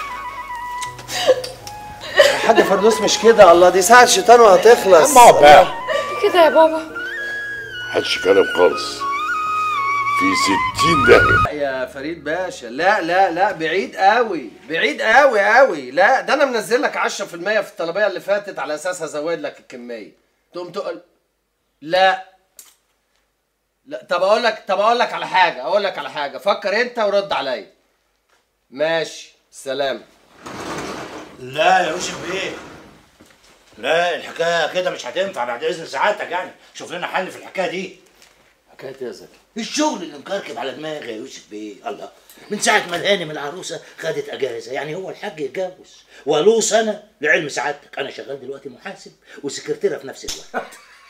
حاجه فردوس مش كده الله دي ساعه شيطان وهتخلص اما اقعد بقى كده يا بابا محدش كلام خالص في ستين داهية يا فريد باشا لا لا لا بعيد قوي بعيد قوي قوي لا ده انا منزل لك 10% في الطلبيه اللي فاتت على اساس هزود لك الكميه تقوم تقول لا لا طب اقول لك طب اقول لك على حاجه اقول لك على حاجه فكر انت ورد عليا ماشي سلام لا يا يوسف بيه لا الحكايه كده مش هتنفع بعد اذن سعادتك يعني شوف لنا حل في الحكايه دي حكايه ايه يا زكي الشغل اللي مكركب على دماغي يا يوسف بيه الله من ساعه ما الهانم العروسه خدت اجازه يعني هو الحاج يتجوز وله سنه لعلم سعادتك انا شغال دلوقتي محاسب وسكرتيره في نفس الوقت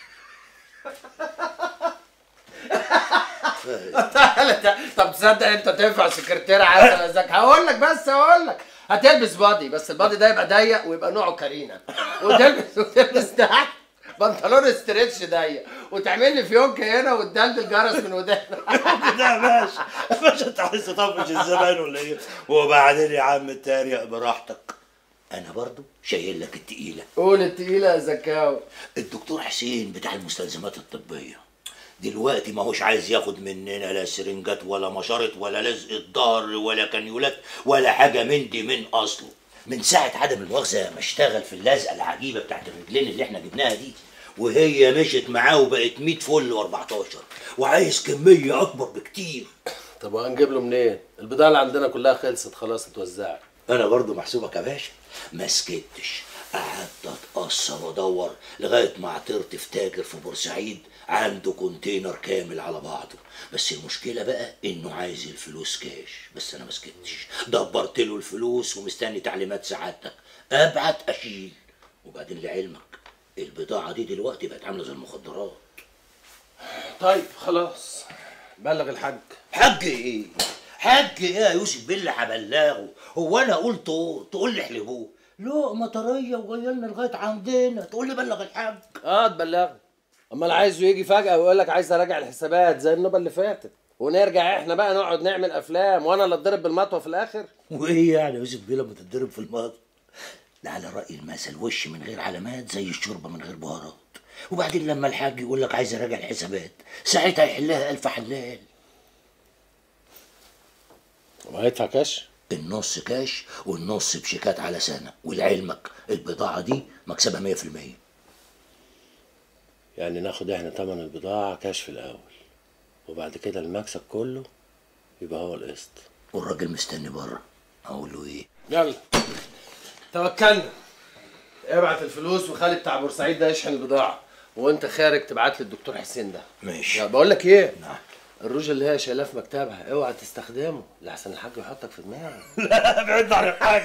طب تصدق انت تنفع سكرتيره عسل يا زكي هقول لك بس هقول لك هتلبس بادي بس البادي ده يبقى ضيق ويبقى نوعه كارينا وتلبس وتلبس تحت بنطلون استريتش ضيق وتعمل لي فيونكه هنا وتدلدل جرس من ودانك كده يا باشا يا باشا انت عايز تطفش الزمان ولا ايه وبعدين يا عم اتريق براحتك انا برضو شايل لك التقيله قول التقيله يا زكاوي الدكتور حسين بتاع المستلزمات الطبيه دلوقتي ما هوش عايز ياخد مننا لا سرنجات ولا مشارط ولا لزق الظهر ولا كانيولات ولا حاجه من دي من اصله من ساعه عدم المؤاخذه ما اشتغل في اللزقه العجيبه بتاعت الرجلين اللي احنا جبناها دي وهي مشت معاه وبقت 100 فل و14 وعايز كميه اكبر بكتير طب وهنجيب له منين؟ البضاعه اللي عندنا كلها خلصت خلاص اتوزعت انا برضو محسوبك يا باشا ما سكتش قعدت اتقصر وادور لغايه ما عثرت في تاجر في بورسعيد عنده كونتينر كامل على بعضه بس المشكله بقى انه عايز الفلوس كاش بس انا ما سكتش دبرت له الفلوس ومستني تعليمات سعادتك ابعت اشيل وبعدين لعلمك البضاعه دي دلوقتي بقت عامله زي المخدرات طيب خلاص بلغ الحاج حاج ايه حاج ايه يا يوسف بالله هبلغه هو انا قلت تقول لي احلبوه لقمه طريه وجايه لنا لغايه عندنا تقول لي بلغ الحاج اه تبلغ امال عايزه يجي فجاه ويقول لك عايز اراجع الحسابات زي النوبه اللي فاتت ونرجع احنا بقى نقعد نعمل افلام وانا اللي اتضرب بالمطوه في الاخر وايه يعني يا يوسف بيه لما تتضرب في الماضي ده على راي المثل وش من غير علامات زي الشوربه من غير بهارات وبعدين لما الحاج يقول لك عايز اراجع الحسابات ساعتها يحلها الف حلال وهيدفع كاش النص كاش والنص بشيكات على سنه ولعلمك البضاعه دي مكسبها 100% يعني ناخد احنا تمن البضاعه كاش في الاول وبعد كده المكسب كله يبقى هو القسط والراجل مستني بره اقول له ايه يلا توكلنا ابعت الفلوس وخلي بتاع بورسعيد ده يشحن البضاعه وانت خارج تبعت لي الدكتور حسين ده ماشي يا بقول لك ايه نعم الروج اللي هي شايلاه في مكتبها اوعى تستخدمه لحسن الحاج يحطك في دماغك لا ابعد عن الحاج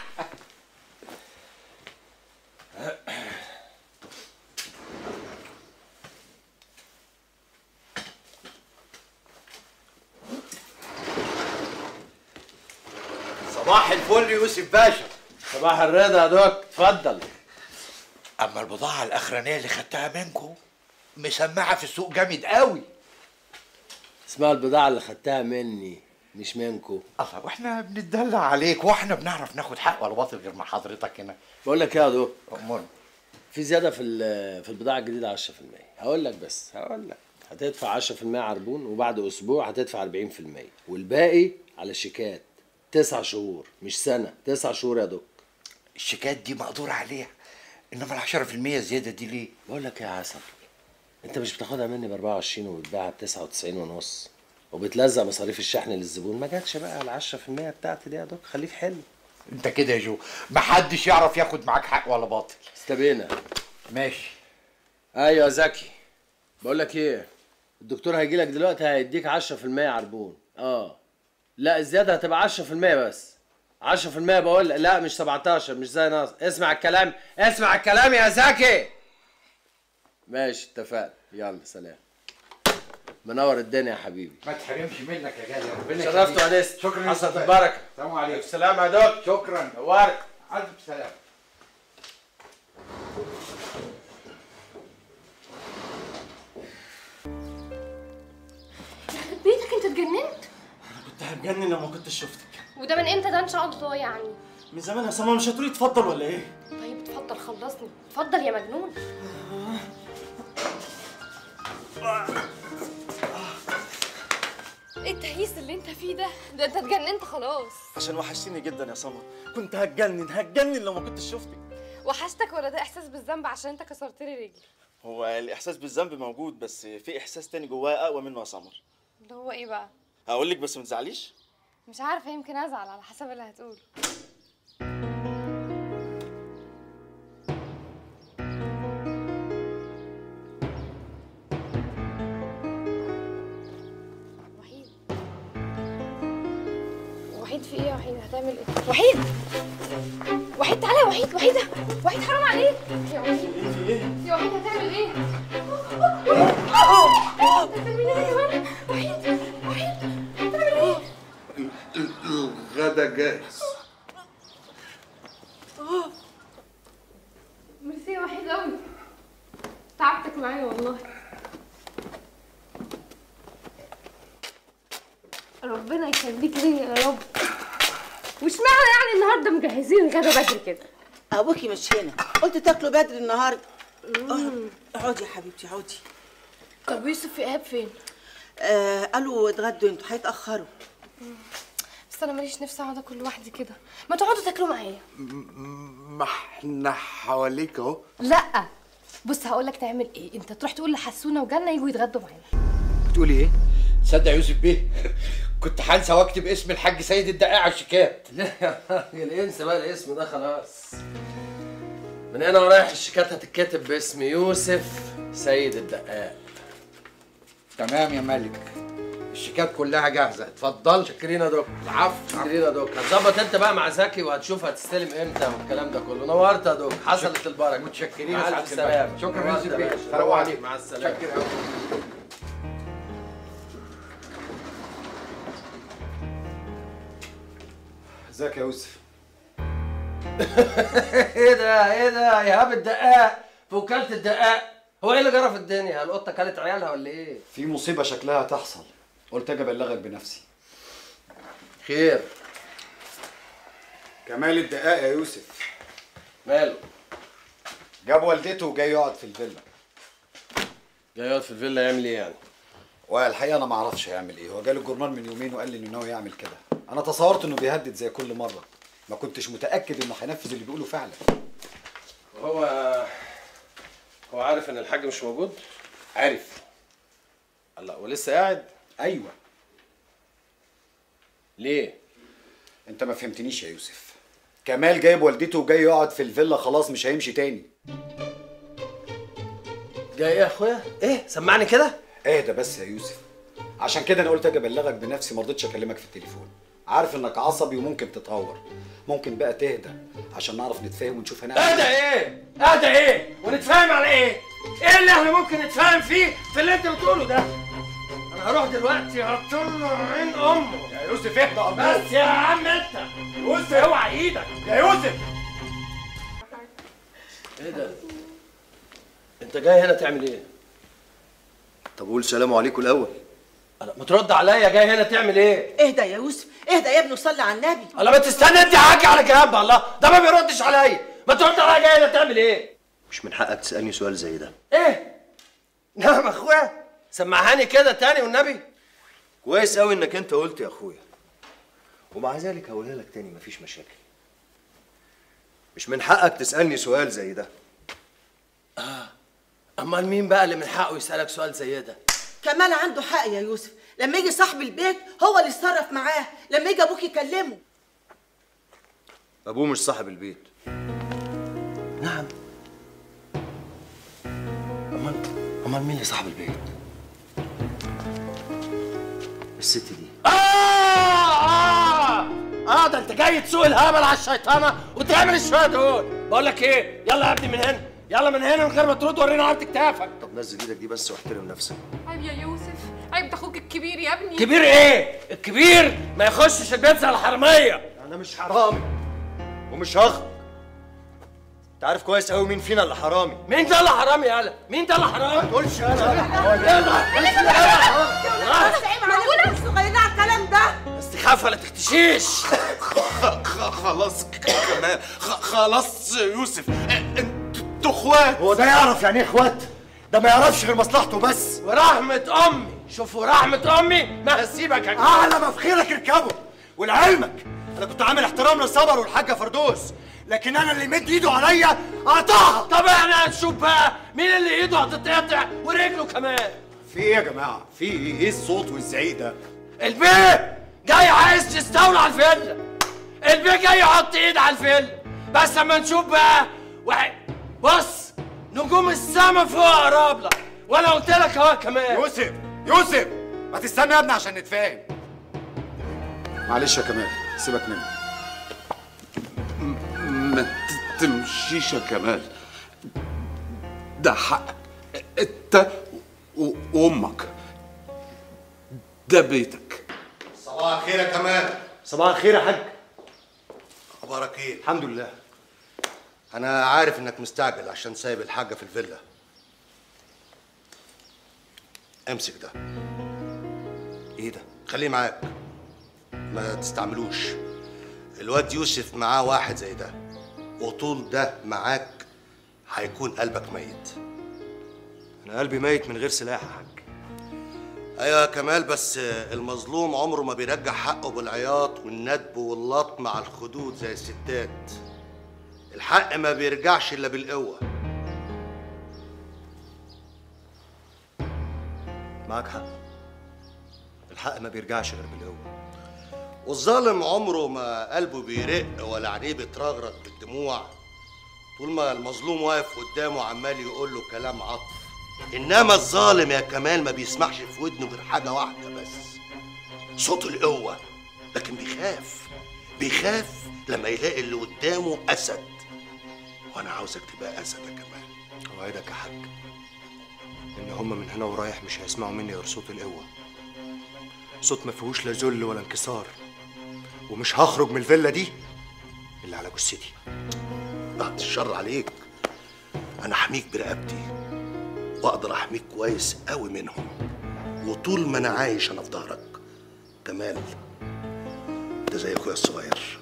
صباح الفل يوسف باشا صباح الرضا يا دوك اتفضل اما البضاعه الاخرانيه اللي خدتها منكم مسمعه في السوق جامد قوي اسمها البضاعه اللي خدتها مني مش منكو الله واحنا بنتدلع عليك واحنا بنعرف ناخد حق ولا باطل غير مع حضرتك هنا بقول لك ايه يا دوك امال في زياده في ال- في البضاعه الجديده 10% هقول لك بس هقول لك هتدفع 10% عربون وبعد اسبوع هتدفع 40% والباقي على شيكات تسع شهور مش سنه تسع شهور يا دوك الشيكات دي مقدور عليها انما ال 10% زياده دي ليه؟ بقول لك يا عسل انت مش بتاخدها مني ب 24 وبتبيعها ب 99 ونص وبتلزق مصاريف الشحن للزبون ما جاتش بقى ال 10% بتاعتي دي يا دوك خليك حلو انت كده يا جو محدش يعرف ياخد معاك حق ولا باطل استبينا ماشي ايوه يا زكي بقول لك ايه الدكتور هيجي لك دلوقتي هيديك 10% عربون اه لا الزياده هتبقى 10% بس 10% بقول لك لا مش 17 مش زي ناصر اسمع الكلام اسمع الكلام يا زكي ماشي اتفقنا يلا سلام منور الدنيا يا حبيبي ما تحرمش منك يا غالي ربنا شرفت يخليك. وانست شكرا حصلت يا البركه السلام عليكم السلام يا دوك شكرا نورت الف سلام يخرب بيتك انت اتجننت كنت هتجنن لو ما كنتش شفتك وده من امتى ده ان شاء الله يعني من زمان يا سما مش هتقولي اتفضل ولا ايه طيب اتفضل خلصني اتفضل يا مجنون ايه التهييس اللي انت فيه ده ده انت اتجننت خلاص عشان وحشتيني جدا يا سما كنت هتجنن هتجنن لو ما كنتش شفتك وحشتك ولا ده احساس بالذنب عشان انت كسرت لي رجلي هو الاحساس بالذنب موجود بس في احساس تاني جوايا اقوى منه يا سمر اللي هو ايه بقى هقول لك بس ما تزعليش مش عارفه يمكن ازعل على حسب اللي هتقوله وحيد وحيد في ايه يا وحيد هتعمل ايه وحيد وحيد تعالى يا وحيد وحيد وحيد حرام عليك يا وحيد يا وحيد هتعمل ايه هتعمل ايه يا ولد وحيد وحيد هتعمل ايه الغدا جاهز ميرسي يا وحيد قوي تعبتك معايا والله ربنا يخليك ليا يا رب واشمعنى يعني النهارده مجهزين الغدا بدري كده ابوكي مش هنا قلت تاكلوا بدري النهارده اقعدي يا حبيبتي اقعدي طب يوسف ايهاب فين آه قالوا اتغدوا انتوا هيتاخروا بس انا ماليش نفسي اقعد اكل لوحدي كده ما تقعدوا تاكلوا معايا ما احنا حواليك اهو لا بص هقول لك تعمل ايه انت تروح تقول لحسونه وجنه يجوا يتغدوا معانا بتقولي ايه؟ تصدق يا يوسف بيه كنت هنسى واكتب اسم الحاج سيد الدقاق على الشيكات لا يا راجل انسى بقى الاسم ده خلاص من هنا ورايح الشيكات هتتكتب باسم يوسف سيد الدقاق تمام يا ملك الشيكات كلها جاهزه اتفضل شكرين يا دكتور العفو شكرين يا دكتور هتظبط انت بقى مع زكي وهتشوف هتستلم امتى والكلام ده كله نورت يا دكتور حصلت البركه متشكرين مع يا الف سعادة سلامه الباشا. شكرا يا نورت يوسف بيه. باشا. سلام نورت. عليكم. مع السلامه شكرا أوي. ازيك يا يوسف ايه ده ايه ده ايهاب الدقاق في وكاله الدقاق هو ايه اللي جرى في الدنيا القطه كلت عيالها ولا ايه في مصيبه شكلها تحصل قلت اجي ابلغك بنفسي خير كمال الدقاق يا يوسف ماله جاب والدته وجاي يقعد في الفيلا جاي يقعد في الفيلا يعمل ايه يعني والحقيقه انا ما اعرفش هيعمل ايه هو جالي الجورنال من يومين وقال لي انه ناوي يعمل كده انا تصورت انه بيهدد زي كل مره ما كنتش متاكد انه هينفذ اللي بيقوله فعلا هو هو عارف ان الحاج مش موجود عارف الله ولسه قاعد ايوه ليه انت ما فهمتنيش يا يوسف كمال جايب والدته وجاي يقعد في الفيلا خلاص مش هيمشي تاني جاي ايه يا اخويا ايه سمعني كده اهدى بس يا يوسف عشان كده انا قلت اجي ابلغك بنفسي ما رضيتش اكلمك في التليفون عارف انك عصبي وممكن تتهور ممكن بقى تهدى عشان نعرف نتفاهم ونشوف هنعمل اهدى ايه اهدى ايه ونتفاهم على ايه ايه اللي احنا ممكن نتفاهم فيه في اللي انت بتقوله ده انا هروح دلوقتي هطل عين امه يا يوسف اهدى بس يا عم انت يوسف اوعى ايدك يا يوسف ايه ده انت جاي هنا تعمل ايه طب قول سلام عليكم الاول أنا ما ترد عليا جاي هنا تعمل ايه اهدى يا يوسف اهدى يا ابني وصلي على النبي الله ما تستنى انت حاجه على جنب الله ده ما بيردش عليا ما ترد عليا جاي هنا تعمل ايه مش من حقك تسالني سؤال زي ده ايه نعم يا اخويا سمعهاني كده تاني والنبي كويس قوي انك انت قلت يا اخويا ومع ذلك هقولها لك تاني مفيش مشاكل مش من حقك تسالني سؤال زي ده امال مين بقى اللي من حقه يسالك سؤال زي ده كمال عنده حق يا يوسف لما يجي صاحب البيت هو اللي يتصرف معاه لما يجي ابوك يكلمه ابوه مش صاحب البيت نعم امال امال مين اللي صاحب البيت الست دي آه آه آه ده أنت جاي تسوق الهبل على الشيطانة وتعمل الشوية دول بقول لك إيه يلا يا ابني من هنا يلا من هنا من غير ما ترد ورينا عرض كتافك طب نزل ايدك دي بس واحترم نفسك عيب يا يوسف عيب ده اخوك الكبير يا ابني كبير إيه؟ الكبير ما يخشش البيت زي الحرامية انا مش حرامي ومش هخرج انت عارف كويس قوي مين فينا اللي حرامي مين ده اللي حرامي يالا؟ مين ده اللي حرامي؟ ما تقولش انا بس عيب معقولة مش صغيرين على الكلام ده استخافة ولا تختشيش خلاص كمان خ- خلاص يوسف انتوا اخوات هو ده يعرف يعني ايه اخوات ده ما يعرفش غير مصلحته بس ورحمة أمي شوفوا رحمة أمي ما هسيبك يا اعلى ما في خيرك اركبه ولعلمك انا كنت عامل احترام للصبر والحاجه فردوس لكن انا اللي مد ايده عليا قطعها طب احنا هنشوف بقى مين اللي ايده هتتقطع ورجله كمان في ايه يا جماعه في ايه ايه الصوت والزعيق ده البيه جاي عايز تستولى على الفيلا البيه جاي يحط ايد على الفيلا بس اما نشوف بقى واحد بص نجوم السما فوق قراب لك وانا قلت لك اهو كمان يوسف يوسف ما تستنى يا ابني عشان نتفاهم معلش يا كمال سيبك مني ما ت- تمشيش يا كمال ده حقك انت و- وامك ده بيتك صباح الخير يا كمال صباح الخير يا حاج اخبارك ايه الحمد لله انا عارف انك مستعجل عشان سايب الحاجه في الفيلا امسك ده ايه ده خليه معاك ما تستعملوش الواد يوسف معاه واحد زي ده وطول ده معاك هيكون قلبك ميت انا قلبي ميت من غير سلاح يا حاج ايوه يا كمال بس المظلوم عمره ما بيرجع حقه بالعياط والندب واللطم على الخدود زي الستات الحق ما بيرجعش الا بالقوه معاك حق الحق ما بيرجعش غير بالقوه والظالم عمره ما قلبه بيرق ولا عينيه بترغرغ بالدموع طول ما المظلوم واقف قدامه عمال يقول له كلام عطف انما الظالم يا كمال ما بيسمعش في ودنه غير حاجه واحده بس صوت القوه لكن بيخاف بيخاف لما يلاقي اللي قدامه اسد وانا عاوزك تبقى اسد يا كمال اوعدك يا حاج ان هما من هنا ورايح مش هيسمعوا مني غير صوت القوه صوت ما فيهوش لا ذل ولا انكسار ومش هخرج من الفيلا دي اللي على جثتي بعد الشر عليك انا حميك برقبتي واقدر احميك كويس قوي منهم وطول ما انا عايش انا في ظهرك كمال ده زي اخويا الصغير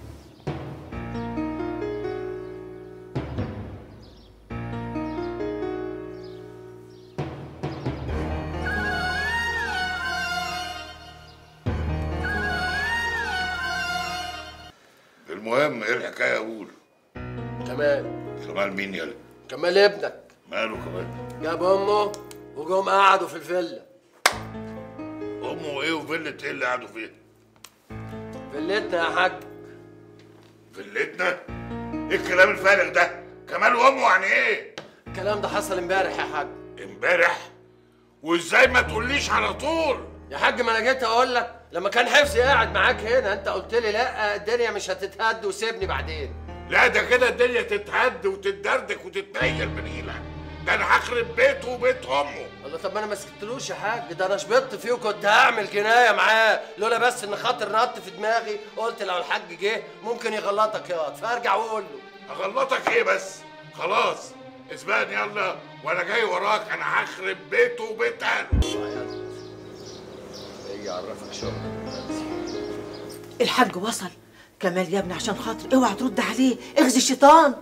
المهم ايه الحكايه اقول كمال كمال مين يلا كمال ابنك ماله كمال جاب امه وجم قعدوا في الفيلا امه ايه وفيلة ايه اللي قعدوا فيها فيلتنا يا حاج فيلتنا ايه الكلام الفارغ ده كمال وامه يعني ايه الكلام ده حصل امبارح يا حاج امبارح وازاي ما تقوليش على طول يا حاج ما انا جيت اقول لك لما كان حفظي قاعد معاك هنا انت قلت لي لا الدنيا مش هتتهد وسيبني بعدين لا ده كده الدنيا تتهد وتتدردك وتتنيل بنيلة ده انا هخرب بيته وبيت امه الله طب ما انا ما سكتلوش يا حاج ده انا شبطت فيه وكنت هعمل جنايه معاه لولا بس ان خاطر نط في دماغي قلت لو الحاج جه ممكن يغلطك ياض فارجع واقول له اغلطك ايه بس خلاص اسبقني يلا وانا جاي وراك انا هخرب بيته وبيت اهله ايه يعرفك شغل الحاج وصل كمال يا ابني عشان خاطر اوعى ترد عليه اخزي الشيطان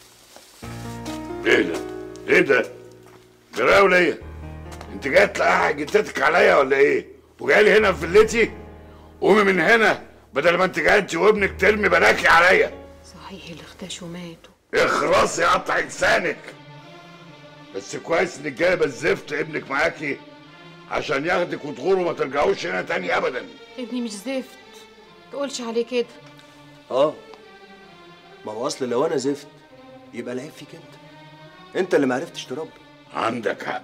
ايه ده ايه ده جرايه وليا انت جاي تلقح جدتك عليا ولا ايه وجاي لي هنا في فيلتي قومي من هنا بدل ما انت جاي انت وابنك ترمي بناكي عليا صحيح اللي اختشوا ماتوا اخرسي قطع لسانك بس كويس انك جايبه الزفت ابنك معاكي عشان ياخدك وتغور وما ترجعوش هنا تاني ابدا ابني مش زفت تقولش عليه كده اه ما هو اصل لو انا زفت يبقى العيب فيك انت انت اللي معرفتش تربي عندك حق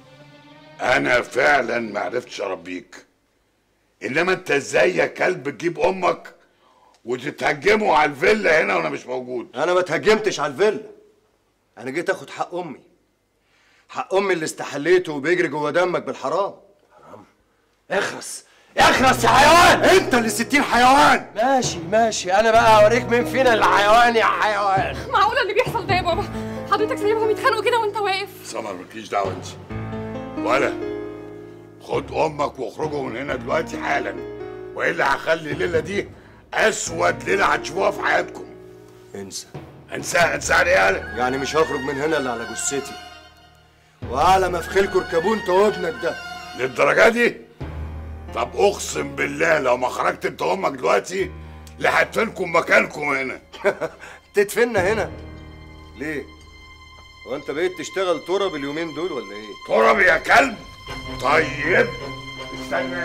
انا فعلا ما عرفتش اربيك انما انت ازاي يا كلب تجيب امك وتتهجموا على الفيلا هنا وانا مش موجود انا ما اتهجمتش على الفيلا انا جيت اخد حق امي حق امي اللي استحليته وبيجري جوه دمك بالحرام حرام اخرس اخرس يا حيوان انت اللي ستين حيوان ماشي ماشي انا بقى اوريك مين فينا اللي حيوان يا حيوان معقولة اللي بيحصل ده يا بابا حضرتك سايبهم يتخانقوا كده وانت واقف سمر مالكيش دعوه انت ولا خد امك واخرجوا من هنا دلوقتي حالا والا هخلي الليله دي اسود ليله هتشوفوها في حياتكم انسى انساها انساها ليه يالا يعني مش هخرج من هنا الا على جثتي واعلى ما في خيلكوا اركبوا انت وابنك ده للدرجه دي طب اقسم بالله لو ما خرجت انت وامك دلوقتي لهدفنكم مكانكم هنا تدفننا هنا ليه هو انت بقيت تشتغل تراب اليومين دول ولا ايه تراب يا كلب طيب استنى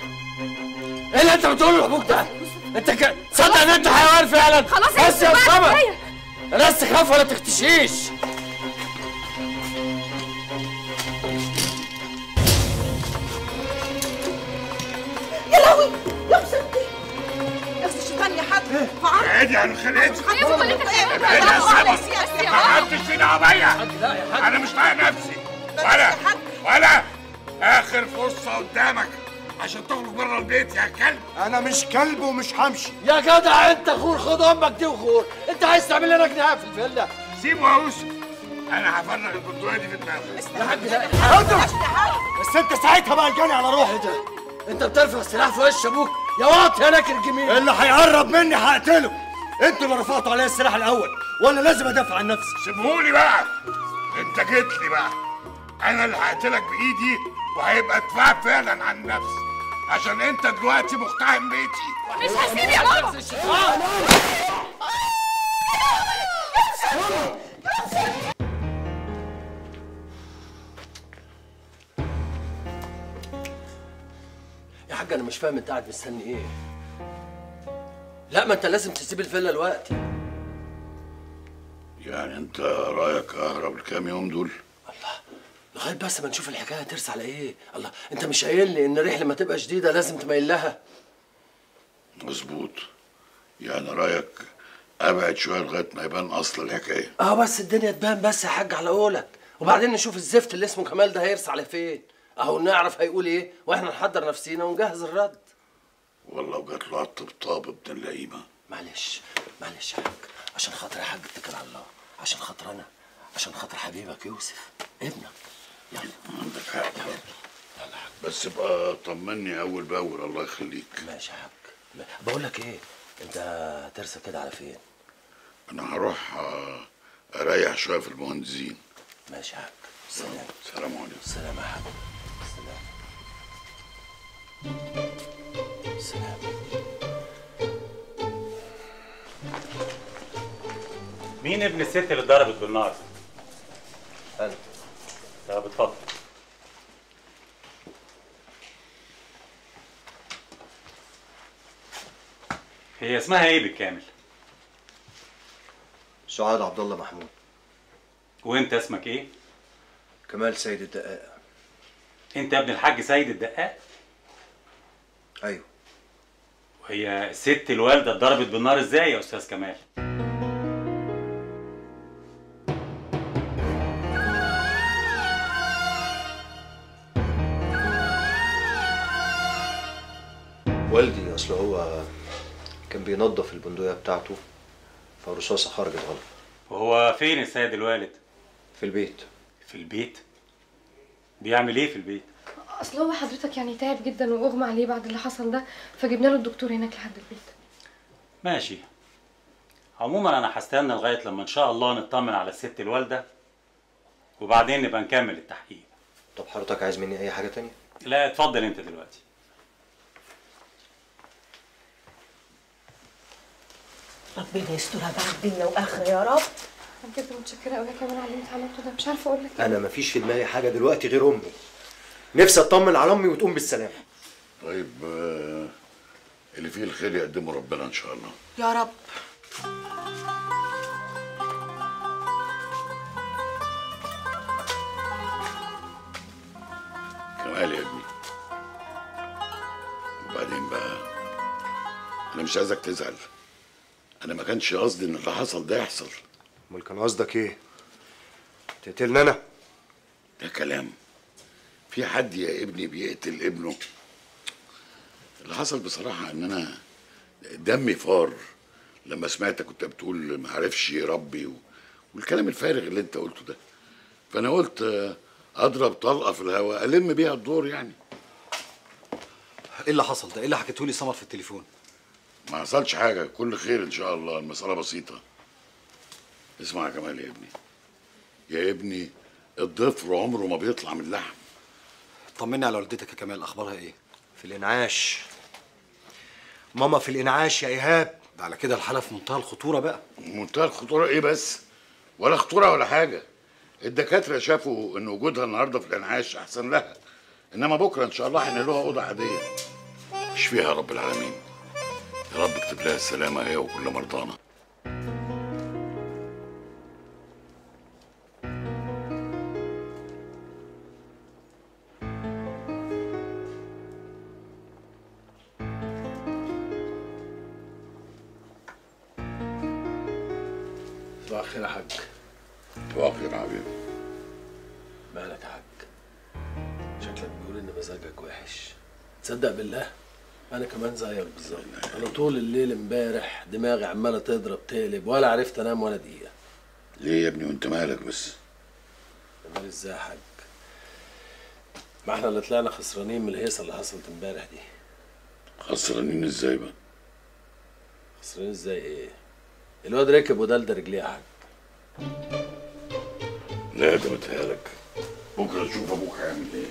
ايه اللي انت بتقوله لابوك ده انت ك... تصدق ان انت حيوان فعلا خلاص بس يا بقى، سمر كفاية. بس تخاف ولا تختشيش يا لهوي يا مسكتي اخزي الشيطان يا حاج ابعدي عن خلقتي ايه ابعدي يا سمر ما حدش فينا عبية انا مش طايق نفسي ولا ولا اخر فرصه قدامك عشان تخرج بره البيت يا كلب انا مش كلب ومش همشي يا جدع انت خور خد امك دي وخور انت عايز تعمل لنا جناح في الفيلا سيبه يا يوسف انا هفرغ البندقيه دي في دماغه يا حاج لا بس انت ساعتها بقى جاني على روحي ده انت بترفع السلاح في وش ابوك يا واطي يا ناكر الجميل اللي هيقرب مني هقتله انتوا اللي رفعتوا عليا السلاح الاول وانا لازم ادافع عن نفسي سيبهولي بقى انت جيت لي بقى انا اللي هقتلك بايدي وهيبقى دفاع فعلا عن نفسي عشان انت دلوقتي مقتحم بيتي مش هسيب يا بابا يا حاج انا مش فاهم انت قاعد مستني ايه لا ما انت لازم تسيب الفيلا دلوقتي يعني انت رايك اهرب الكام يوم دول لغايه بس ما نشوف الحكايه هترسى على ايه الله انت مش قايل لي ان الريح لما تبقى شديده لازم تميل لها مظبوط يعني رايك ابعد شويه لغايه ما يبان اصل الحكايه اه بس الدنيا تبان بس يا حاج على قولك وبعدين نشوف الزفت اللي اسمه كمال ده هيرسى على فين اهو نعرف هيقول ايه واحنا نحضر نفسينا ونجهز الرد والله وجات له على الطبطاب ابن اللئيمه معلش معلش يا حاج عشان خاطر يا حاج اتكل على الله عشان خاطر انا عشان خاطر حبيبك يوسف ابنك يلا عندك حق بس بقى طمني اول باول الله يخليك ماشي يا حاج بقول لك ايه انت هترسى كده على فين انا هروح آه، اريح شويه في المهندسين ماشي يا حاج سلام سلام عليكم سلام يا حاج سلام سلام مين ابن الست اللي اتضربت بالنار؟ انا طب اتفضل هي اسمها ايه بالكامل؟ سعاد عبد الله محمود وانت اسمك ايه؟ كمال سيد الدقاق انت ابن الحاج سيد الدقاق؟ ايوه وهي الست الوالده اتضربت بالنار ازاي يا استاذ كمال؟ والدي اصل هو كان بينظف البندقية بتاعته فالرصاصة خرجت غلط وهو فين السيد الوالد؟ في البيت في البيت؟ بيعمل ايه في البيت؟ اصل هو حضرتك يعني تعب جدا واغمى عليه بعد اللي حصل ده فجبنا له الدكتور هناك لحد البيت ماشي عموما انا هستنى لغايه لما ان شاء الله نطمن على الست الوالده وبعدين نبقى نكمل التحقيق طب حضرتك عايز مني اي حاجة تانية لا اتفضل انت دلوقتي ربنا يسترها بعد دنيا واخره يا رب انا بجد متشكره قوي يا كمان على اللي انت عملته ده مش عارفه اقول لك انا مفيش في دماغي حاجة دلوقتي غير امي نفسي اطمن على امي وتقوم بالسلامة طيب آه، اللي فيه الخير يقدمه ربنا ان شاء الله يا رب كمال يا ابني وبعدين بقى انا مش عايزك تزعل انا ما كانش قصدي ان اللي حصل ده يحصل امال كان قصدك ايه تقتلني انا ده كلام في حد يا ابني بيقتل ابنه اللي حصل بصراحة ان انا دمي فار لما سمعتك كنت بتقول ما عرفش يربي و... والكلام الفارغ اللي انت قلته ده فانا قلت آه، اضرب طلقة في الهواء الم بيها الدور يعني ايه اللي حصل ده؟ ايه اللي حكيته لي سمر في التليفون؟ ما حصلش حاجة كل خير ان شاء الله المسألة بسيطة اسمع يا كمال يا ابني يا ابني الضفر عمره ما بيطلع من اللحم طمني على والدتك يا كمال اخبارها ايه؟ في الانعاش ماما في الانعاش يا ايهاب ده على كده الحاله في منتهى الخطوره بقى منتهى الخطورة ايه بس ولا خطورة ولا حاجة الدكاترة شافوا ان وجودها النهاردة في الانعاش احسن لها انما بكرة ان شاء الله هينقلوها اوضة عادية اشفيها يا رب العالمين يا رب اكتب لها السلامة هي وكل مرضانا صباح الخير يا حاج صباح الخير يا حبيبي مالك يا حاج شكلك بيقول ان مزاجك وحش تصدق بالله انا كمان زيك بالظبط انا طول الليل امبارح دماغي عماله تضرب تقلب ولا عرفت انام ولا دقيقه ليه يا ابني وانت مالك بس امال ازاي يا حاج ما احنا اللي طلعنا خسرانين من الهيصه اللي حصلت امبارح دي خسرانين ازاي بقى خسرانين ازاي ايه الواد ركب ودلدل رجليه يا حاج لا ده بتهالك بكرة تشوف ابوك هيعمل ايه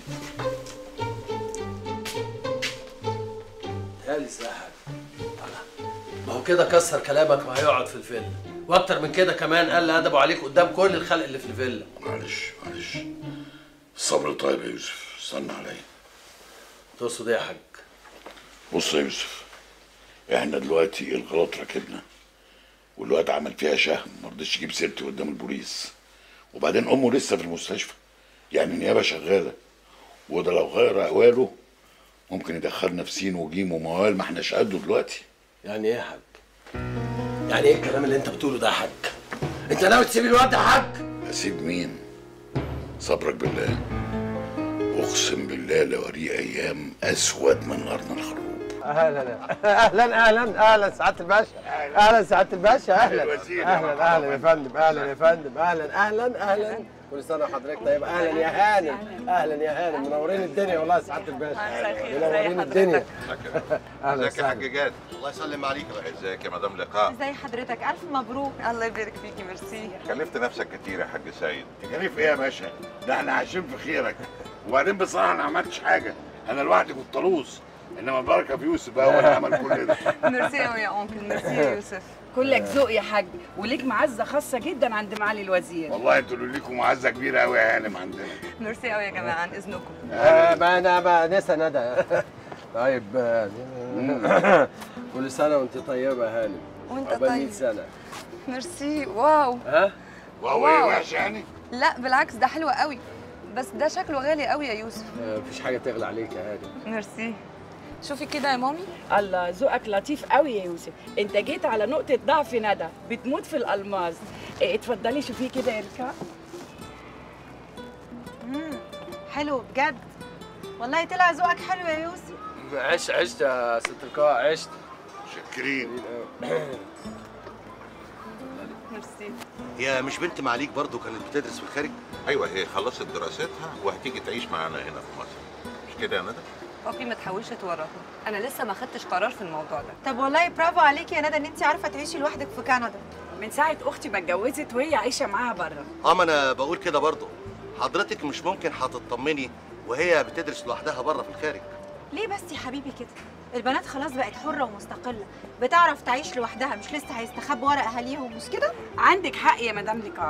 تهالي ازاي يا حاج ما هو كده كسر كلامك وهيقعد في الفيلا واكتر من كده كمان قل ادبه عليك قدام كل الخلق اللي في الفيلا معلش معلش الصبر طيب يا يوسف استنى عليا تقصد ايه يا حاج بص يا يوسف احنا دلوقتي الغلط ركبنا والواد عمل فيها شهم ما رضيش يجيب سيرتي قدام البوليس وبعدين امه لسه في المستشفى يعني النيابه شغاله وده لو غير اقواله ممكن يدخلنا في سين وجيم وموال ما احناش قده دلوقتي يعني ايه يا حاج يعني ايه الكلام اللي انت بتقوله ده يا حاج انت ناوي تسيب الواد ده يا حاج اسيب مين صبرك بالله اقسم بالله لوريه ايام اسود من قرن الخروف اهلا اهلا اهلا اهلا سعاده الباشا اهلا سعاده الباشا اهلا اهلا اهلا يا فندم اهلا يا فندم اهلا اهلا اهلا كل سنه وحضرتك طيب اهلا يا هانم اهلا يا هانم منورين الدنيا والله يا سعاده الباشا منورين الدنيا اهلا ازيك يا حاج جاد الله يسلم عليك ازيك يا مدام لقاء ازي حضرتك الف مبروك الله يبارك فيكي ميرسي كلفت نفسك كتير يا حاج سيد تكاليف ايه يا باشا؟ ده احنا عايشين في خيرك وبعدين بصراحه انا ما عملتش حاجه انا لوحدي كنت طلوس انما البركه في يوسف بقى هو اللي عمل كل ده ميرسي قوي يا انكل ميرسي يا يوسف كلك ذوق يا حاج وليك معزه خاصه جدا عند معالي الوزير والله انتوا اللي ليكم معزه كبيره قوي يا هانم عندنا ميرسي قوي يا جماعه عن اذنكم آه، ما انا ما نسى ندى طيب آه، كل سنه وانت طيبه يا هانم وانت عقبال 100 طيب. سنه ميرسي واو ها واو ايه وحش يعني؟ لا بالعكس ده حلو قوي بس ده شكله غالي قوي يا يوسف آه، مفيش حاجه تغلى عليك يا هانم ميرسي شوفي كده يا مامي الله ذوقك لطيف قوي يا يوسف انت جيت على نقطة ضعف ندى بتموت في الألماس إيه، اتفضلي شوفيه كده يا ركا مم، حلو بجد والله طلع ذوقك حلو يا يوسف عشت عشت يا ست القاع عشت شكرين ميرسي هي مش بنت معاليك برضو كانت بتدرس في الخارج ايوه هي خلصت دراستها وهتيجي تعيش معانا هنا في مصر مش كده يا ندى بابي ما تحاولش تورطني انا لسه ما خدتش قرار في الموضوع ده طب والله برافو عليكي يا ندى ان انت عارفه تعيشي لوحدك في كندا من ساعة أختي ما اتجوزت وهي عايشة معاها بره اه ما انا بقول كده برضو حضرتك مش ممكن هتطمني وهي بتدرس لوحدها بره في الخارج ليه بس يا حبيبي كده البنات خلاص بقت حره ومستقله بتعرف تعيش لوحدها مش لسه هيستخبوا ورا اهاليهم مش كده عندك حق يا مدام لقاء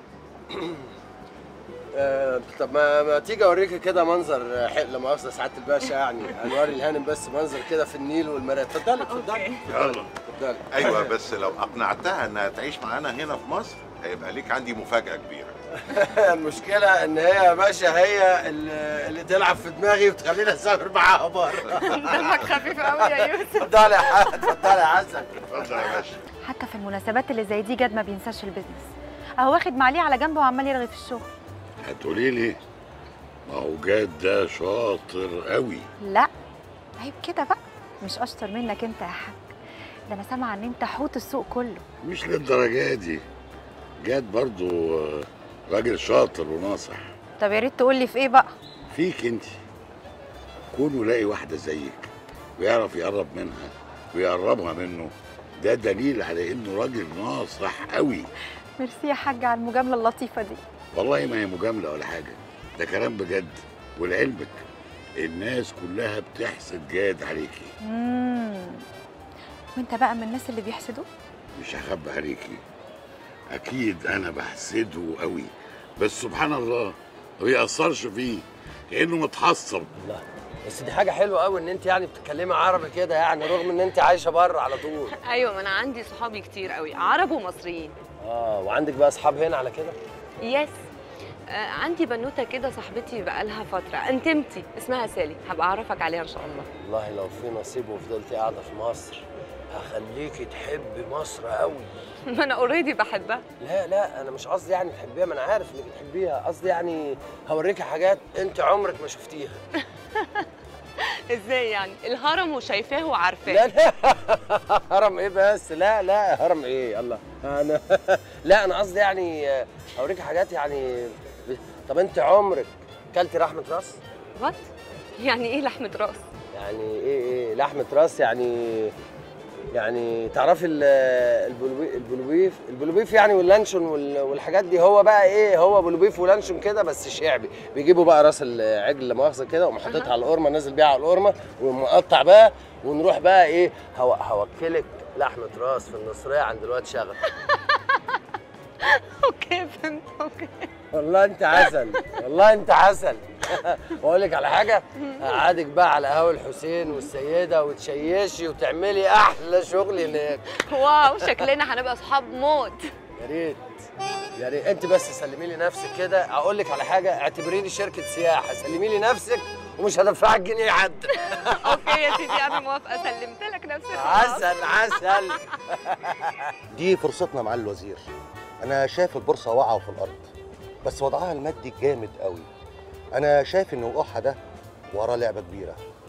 آه، طب ما, ما تيجي اوريك كده منظر آه، حق لا مؤاخذه سعاده الباشا يعني هنوري الهانم بس منظر كده في النيل والمرايه اتفضلي اتفضلي يلا اتفضلي ايوه بس لو اقنعتها انها تعيش معانا هنا في مصر هيبقى ليك عندي مفاجاه كبيره المشكله ان هي يا باشا هي اللي, اللي تلعب في دماغي وتخليني اسافر معاها بره دمك خفيف قوي يا يوسف اتفضلي يا حاج اتفضلي يا حسن اتفضل يا باشا حتى في المناسبات اللي زي دي جد ما بينساش البيزنس اهو واخد معليه على جنب وعمال يرغي في الشغل هتقولي لي ما هو جاد ده شاطر قوي لا عيب كده بقى مش اشطر منك انت يا حاج ده انا سامعه ان انت حوت السوق كله مش للدرجه دي جاد برضو آه، راجل شاطر وناصح طب يا ريت تقول لي في ايه بقى فيك انت كونه لاقي واحده زيك ويعرف يقرب منها ويقربها منه ده دليل على انه راجل ناصح قوي ميرسي يا حاج على المجامله اللطيفه دي والله ما هي مجامله ولا حاجه ده كلام بجد ولعلمك الناس كلها بتحسد جاد عليكي امم وانت بقى من الناس اللي بيحسدوا مش هخبي عليكي اكيد انا بحسده قوي بس سبحان الله ما بيأثرش فيه كانه متحصب لا بس دي حاجه حلوه قوي ان انت يعني بتتكلمي عربي كده يعني رغم ان انت عايشه بره على طول ايوه ما انا عندي صحابي كتير قوي عرب ومصريين اه وعندك بقى اصحاب هنا على كده يس آه عندي بنوته كده صاحبتي بقالها فتره انتمتي اسمها سالي هبقى اعرفك عليها ان شاء الله والله لو في نصيب وفضلتي قاعده في مصر هخليكي تحبي مصر قوي ما انا اوريدي بحبها لا لا انا مش قصدي يعني تحبيها ما انا عارف انك بتحبيها قصدي يعني هوريكي حاجات انت عمرك ما شفتيها ازاي يعني الهرم وشايفاه وعارفاه لا لا هرم ايه بس لا لا هرم ايه الله انا لا انا قصدي يعني آه، هوريكي حاجات يعني ب- طب انت عمرك كلتي لحمه راس وات يعني ايه لحمه راس يعني ايه ايه لحمه راس يعني يعني تعرفي ال- البلوي- البلوبيف البلوبيف يعني واللانشون وال- والحاجات دي هو بقى ايه هو بلوبيف ولانشون كده بس شعبي بيجيبوا بقى راس العجل لا مؤاخذه كده وقوم حاططها على القرمه نازل بيها على القرمه ومقطع بقى ونروح بقى ايه هو هوكلك لحمه راس في النصريه عند الواد شغل اوكي فهمت اوكي والله انت عسل والله انت عسل واقول لك على حاجه اقعدك بقى على قهوه الحسين والسيده وتشيشي وتعملي احلى شغل هناك واو شكلنا هنبقى صحاب موت يا ريت يا ريت انت بس سلمي لي نفسك كده اقول لك على حاجه اعتبريني شركه سياحه سلمي لي نفسك ومش هدفعك جنيه حد اوكي يا سيدي انا موافقه سلمت لك نفسي عسل عسل دي فرصتنا مع الوزير انا شايف البورصه واقعه في الارض بس وضعها المادي جامد قوي انا شايف ان وقوعها ده وراه لعبه كبيره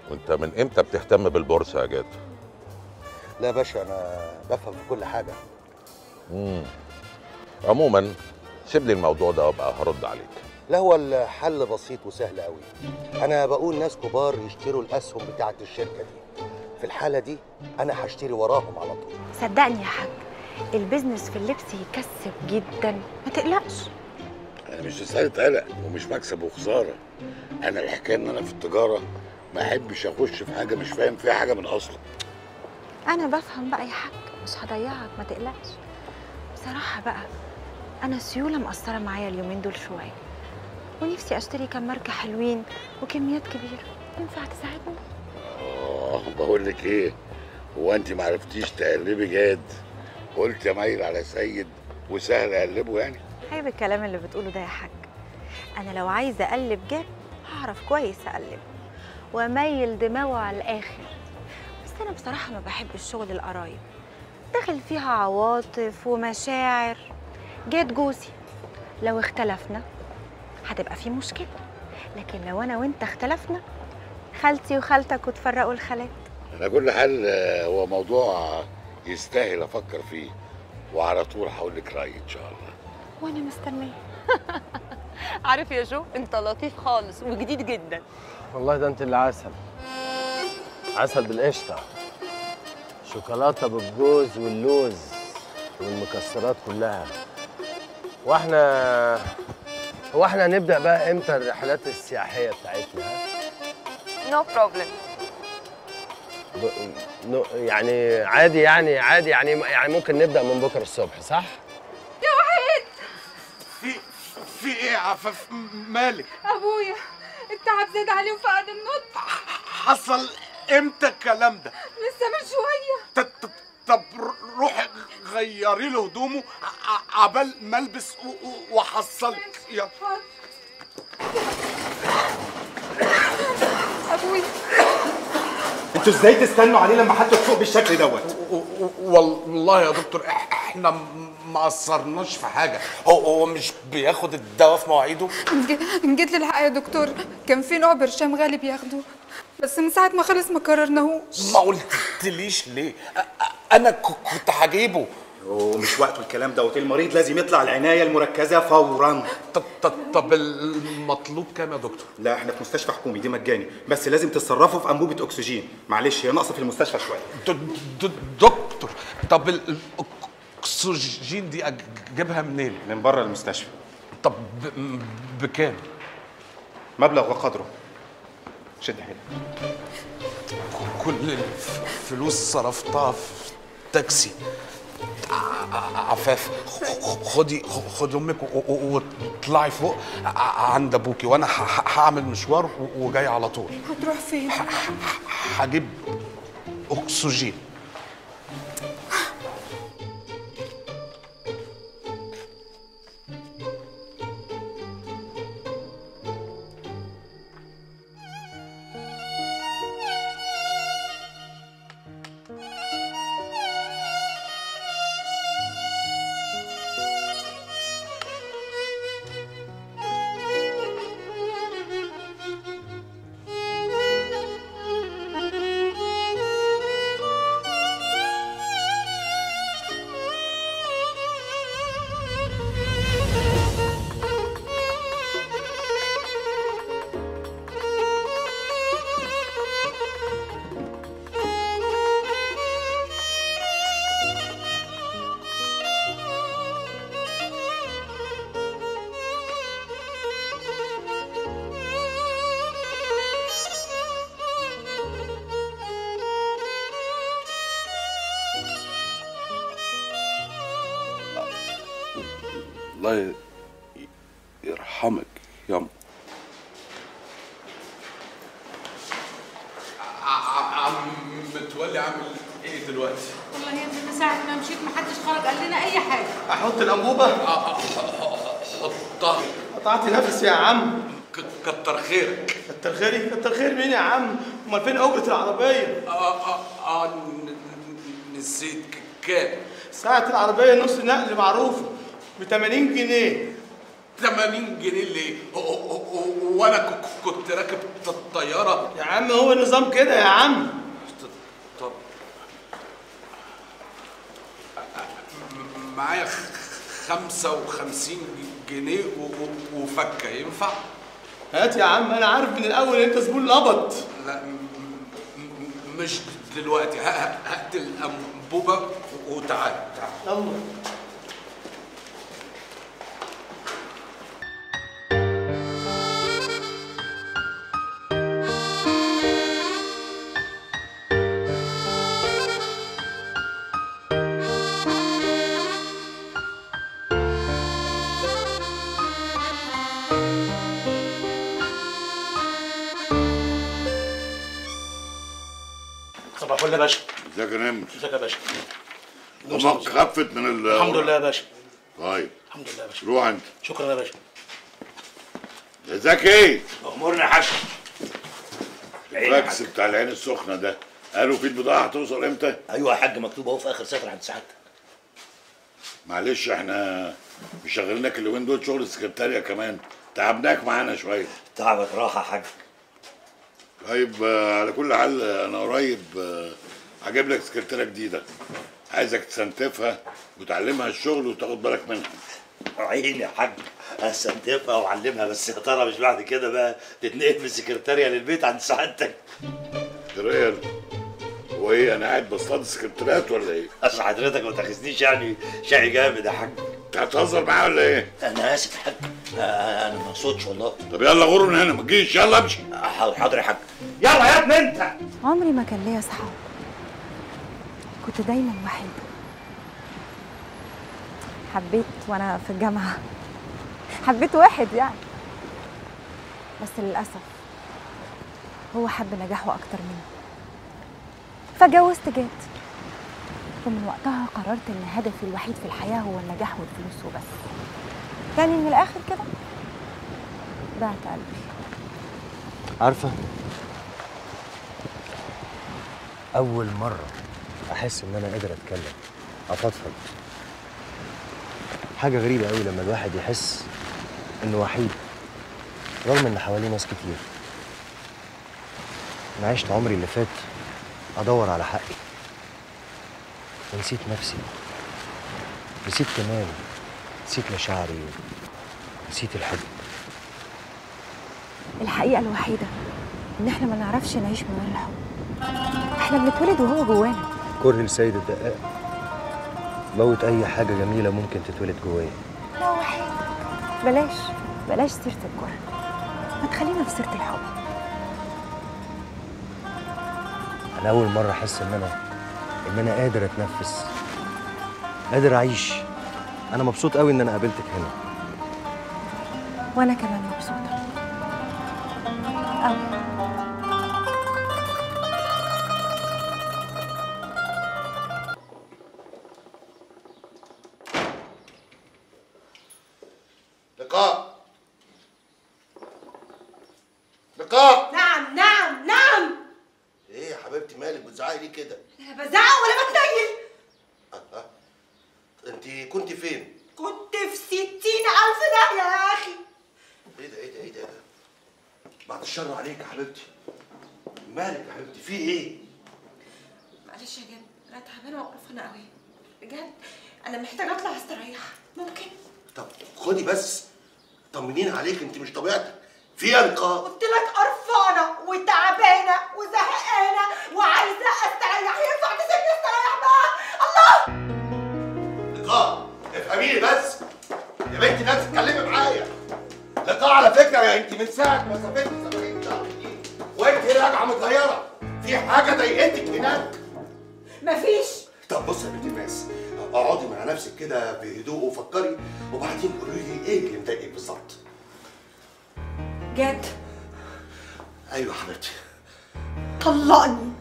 وانت من امتى بتهتم بالبورصه يا جاد لا يا باشا انا بفهم في كل حاجه مم. عموما سيب لي الموضوع ده وابقى هرد عليك لا هو الحل بسيط وسهل قوي انا بقول ناس كبار يشتروا الاسهم بتاعه الشركه دي في الحاله دي انا هشتري وراهم على طول صدقني يا حاج البيزنس في اللبس يكسب جدا ما تقلقش انا مش رساله قلق ومش مكسب وخساره انا الحكايه ان انا في التجاره ما احبش اخش في حاجه مش فاهم فيها حاجه من اصلا انا بفهم بقى يا حاج مش هضيعك ما تقلقش بصراحه بقى انا سيوله مقصره معايا اليومين دول شويه ونفسي اشتري كام ماركه حلوين وكميات كبيره ينفع تساعدني اه بقول لك ايه هو انت ما عرفتيش تقلبي جاد قلت يا مايل على سيد وسهل اقلبه يعني عيب الكلام اللي بتقوله ده يا حاج انا لو عايزه اقلب جاب هعرف كويس اقلب واميل دماغه على الاخر بس انا بصراحه ما بحبش شغل القرايب داخل فيها عواطف ومشاعر جاد جوزي لو اختلفنا هتبقى في مشكله لكن لو انا وانت اختلفنا خالتي وخالتك وتفرقوا الخالات على كل حال آه، هو موضوع يستاهل افكر فيه وعلى طول هقول لك رايي ان شاء الله وانا مستنيه عارف يا جو انت لطيف خالص وجديد جدا والله ده انت اللي عسل عسل بالقشطه شوكولاته بالجوز واللوز والمكسرات كلها واحنا هو احنا هنبدا بقى امتى الرحلات السياحيه بتاعتنا ها؟ نو بروبلم ب- نو- يعني عادي يعني عادي يعني يعني ممكن نبدا من بكره الصبح صح يا وحيد في في ايه يا عفاف مالك ابويا التعب زاد عليه وفقد النطق حصل امتى الكلام ده لسه من شويه طب روحي غيري له هدومه ع- عبال ما البس و- و- واحصلك يلا ابويا انتوا ازاي تستنوا عليه لما حد تفوق بالشكل دوت والله يا دكتور إح- احنا م- ما قصرناش في حاجه هو هو مش بياخد الدواء في مواعيده ج- جيت للحق يا دكتور كان في نوع برشام غالي بياخدوه بس من ساعه ما خلص ما قررناهوش ما قلتليش ليه أ- أ- انا ك- كنت هجيبه ومش وقته الكلام دوت المريض لازم يطلع العنايه المركزه فورا طب طب طب المطلوب كام يا دكتور لا احنا في مستشفى حكومي دي مجاني بس لازم تتصرفوا في انبوبه اكسجين معلش هي ناقصه في المستشفى شويه دكتور طب ال- الاكسجين دي اجيبها منين من بره المستشفى طب ب- بكام مبلغ وقدره شد حيلك كل الفلوس صرفتها في تاكسي ع- ع- عفاف خ- خدي خدي امك و- و- واطلعي فوق ع- عند ابوكي وانا ه- ه- هعمل مشوار و- وجاي على طول هتروح فين هجيب اكسجين الله ي- يرحمك ياما عم متولي عامل ايه دلوقتي؟ والله يا ابني من ساعة ما مشيت محدش خرج قال لنا أي حاجة احط الانبوبه حطها قطعت نفسي يا عم كتر خيرك كتر خيري كتر خير مين يا عم امال فين اجره العربيه اه اه اه ن- ن- نسيت ك- كام؟ ساعه العربيه نص نقل معروفه ب 80 جنيه 80 جنيه ليه؟ هو- هو- هو- وانا ك- كنت راكب الطياره يا عم هو النظام كده يا عم طب معايا 55 جنيه و- و- وفكه ينفع؟ هات يا عم انا عارف من الاول ان انت زبون لبط لا م- م- مش دلوقتي ه- ه- هات الانبوبه وتعال تعال يلا صباح الفل يا باشا ازيك يا نمر ازيك يا باشا امك خفت من ال الحمد لله يا باشا طيب الحمد لله يا باشا روح انت شكرا يا باشا يا زكي امورنا يا حاج الفاكس بتاع العين السخنه ده قالوا في البضاعه هتوصل امتى؟ ايوه يا حاج مكتوب اهو في اخر سطر عند سعادتك معلش احنا مشغلينك اليومين دول شغل السكرتاريه كمان تعبناك معانا شويه تعبك راحه يا حاج طيب آه، على كل حال آه، انا قريب آه، هجيب لك سكرتيره جديده عايزك تستنتفها وتعلمها الشغل وتاخد بالك منها عيني يا حاج استنتفها واعلمها بس يا ترى مش بعد كده بقى تتنقل من السكرتاريه للبيت عند سعادتك ريال هو ايه انا قاعد بصطاد سكرتيرات ولا ايه؟ اصل حضرتك ما تاخذنيش يعني شقي جامد يا حاج انت هتهزر معايا ولا ايه؟ انا اسف يا حاج آه، انا ما اقصدش والله طب يلا غور من هنا ما تجيش يلا امشي حاضر يا حاج يلا يا ابني انت عمري ما كان ليا اصحاب كنت دايما وحيدة حبيت وانا في الجامعة حبيت واحد يعني بس للأسف هو حب نجاحه أكتر مني فاتجوزت جاد ومن وقتها قررت إن هدفي الوحيد في الحياة هو النجاح والفلوس وبس يعني من الآخر كده بعت قلبي عارفة أول مرة أحس إن أنا قادر أتكلم أفضفض حاجة غريبة أوي لما الواحد يحس إنه وحيد رغم إن حواليه ناس كتير أنا عشت عمري اللي فات أدور على حقي ونسيت نفسي نسيت كمان نسيت مشاعري نسيت الحب الحقيقة الوحيدة إن إحنا ما نعرفش نعيش من غير الحب إحنا بنتولد وهو جوانا كره السيد الدقاق موت أي حاجة جميلة ممكن تتولد جوايا لا وحيد بلاش بلاش سيرة الكره ما تخلينا في سيرة الحب أنا أول مرة أحس إن أنا إن أنا قادر أتنفس قادر أعيش أنا مبسوط أوي إن أنا قابلتك هنا وأنا كمان مبسوطة أوي لقاء لقاء نعم نعم نعم ايه يا حبيبتي مالك بتزعقي ليه كده لا بزعق ولا بتنيل أه. انت كنت فين كنت في ستين ألف داهية يا أخي ايه ده ايه ده ايه ده بعد الشر عليك يا حبيبتي مالك يا حبيبتي في ايه معلش يا جد أنا تعبانة وقرفانة قوي بجد أنا محتاجة أطلع أستريح ممكن طب خدي بس طمنين عليك انت مش طبيعتك في ايه يا لقاء قلت لك قرفانة وتعبانة وزهقانة وعايزة أستريح ينفع تسيبني أستريح بقى الله لقاء افهميني بس يا بنتي لا تتكلمي معايا لقاء على فكره يا انت من ساعه ما سافرتي سفريه شهر دي وانت راجعه متغيره في حاجه ضايقتك هناك مفيش طب بصي يا بنت الناس اقعدي مع نفسك كده بهدوء وفكري وبعدين قولي لي ايه اللي مضايقك بالظبط جد ايوه حبيبتي طلقني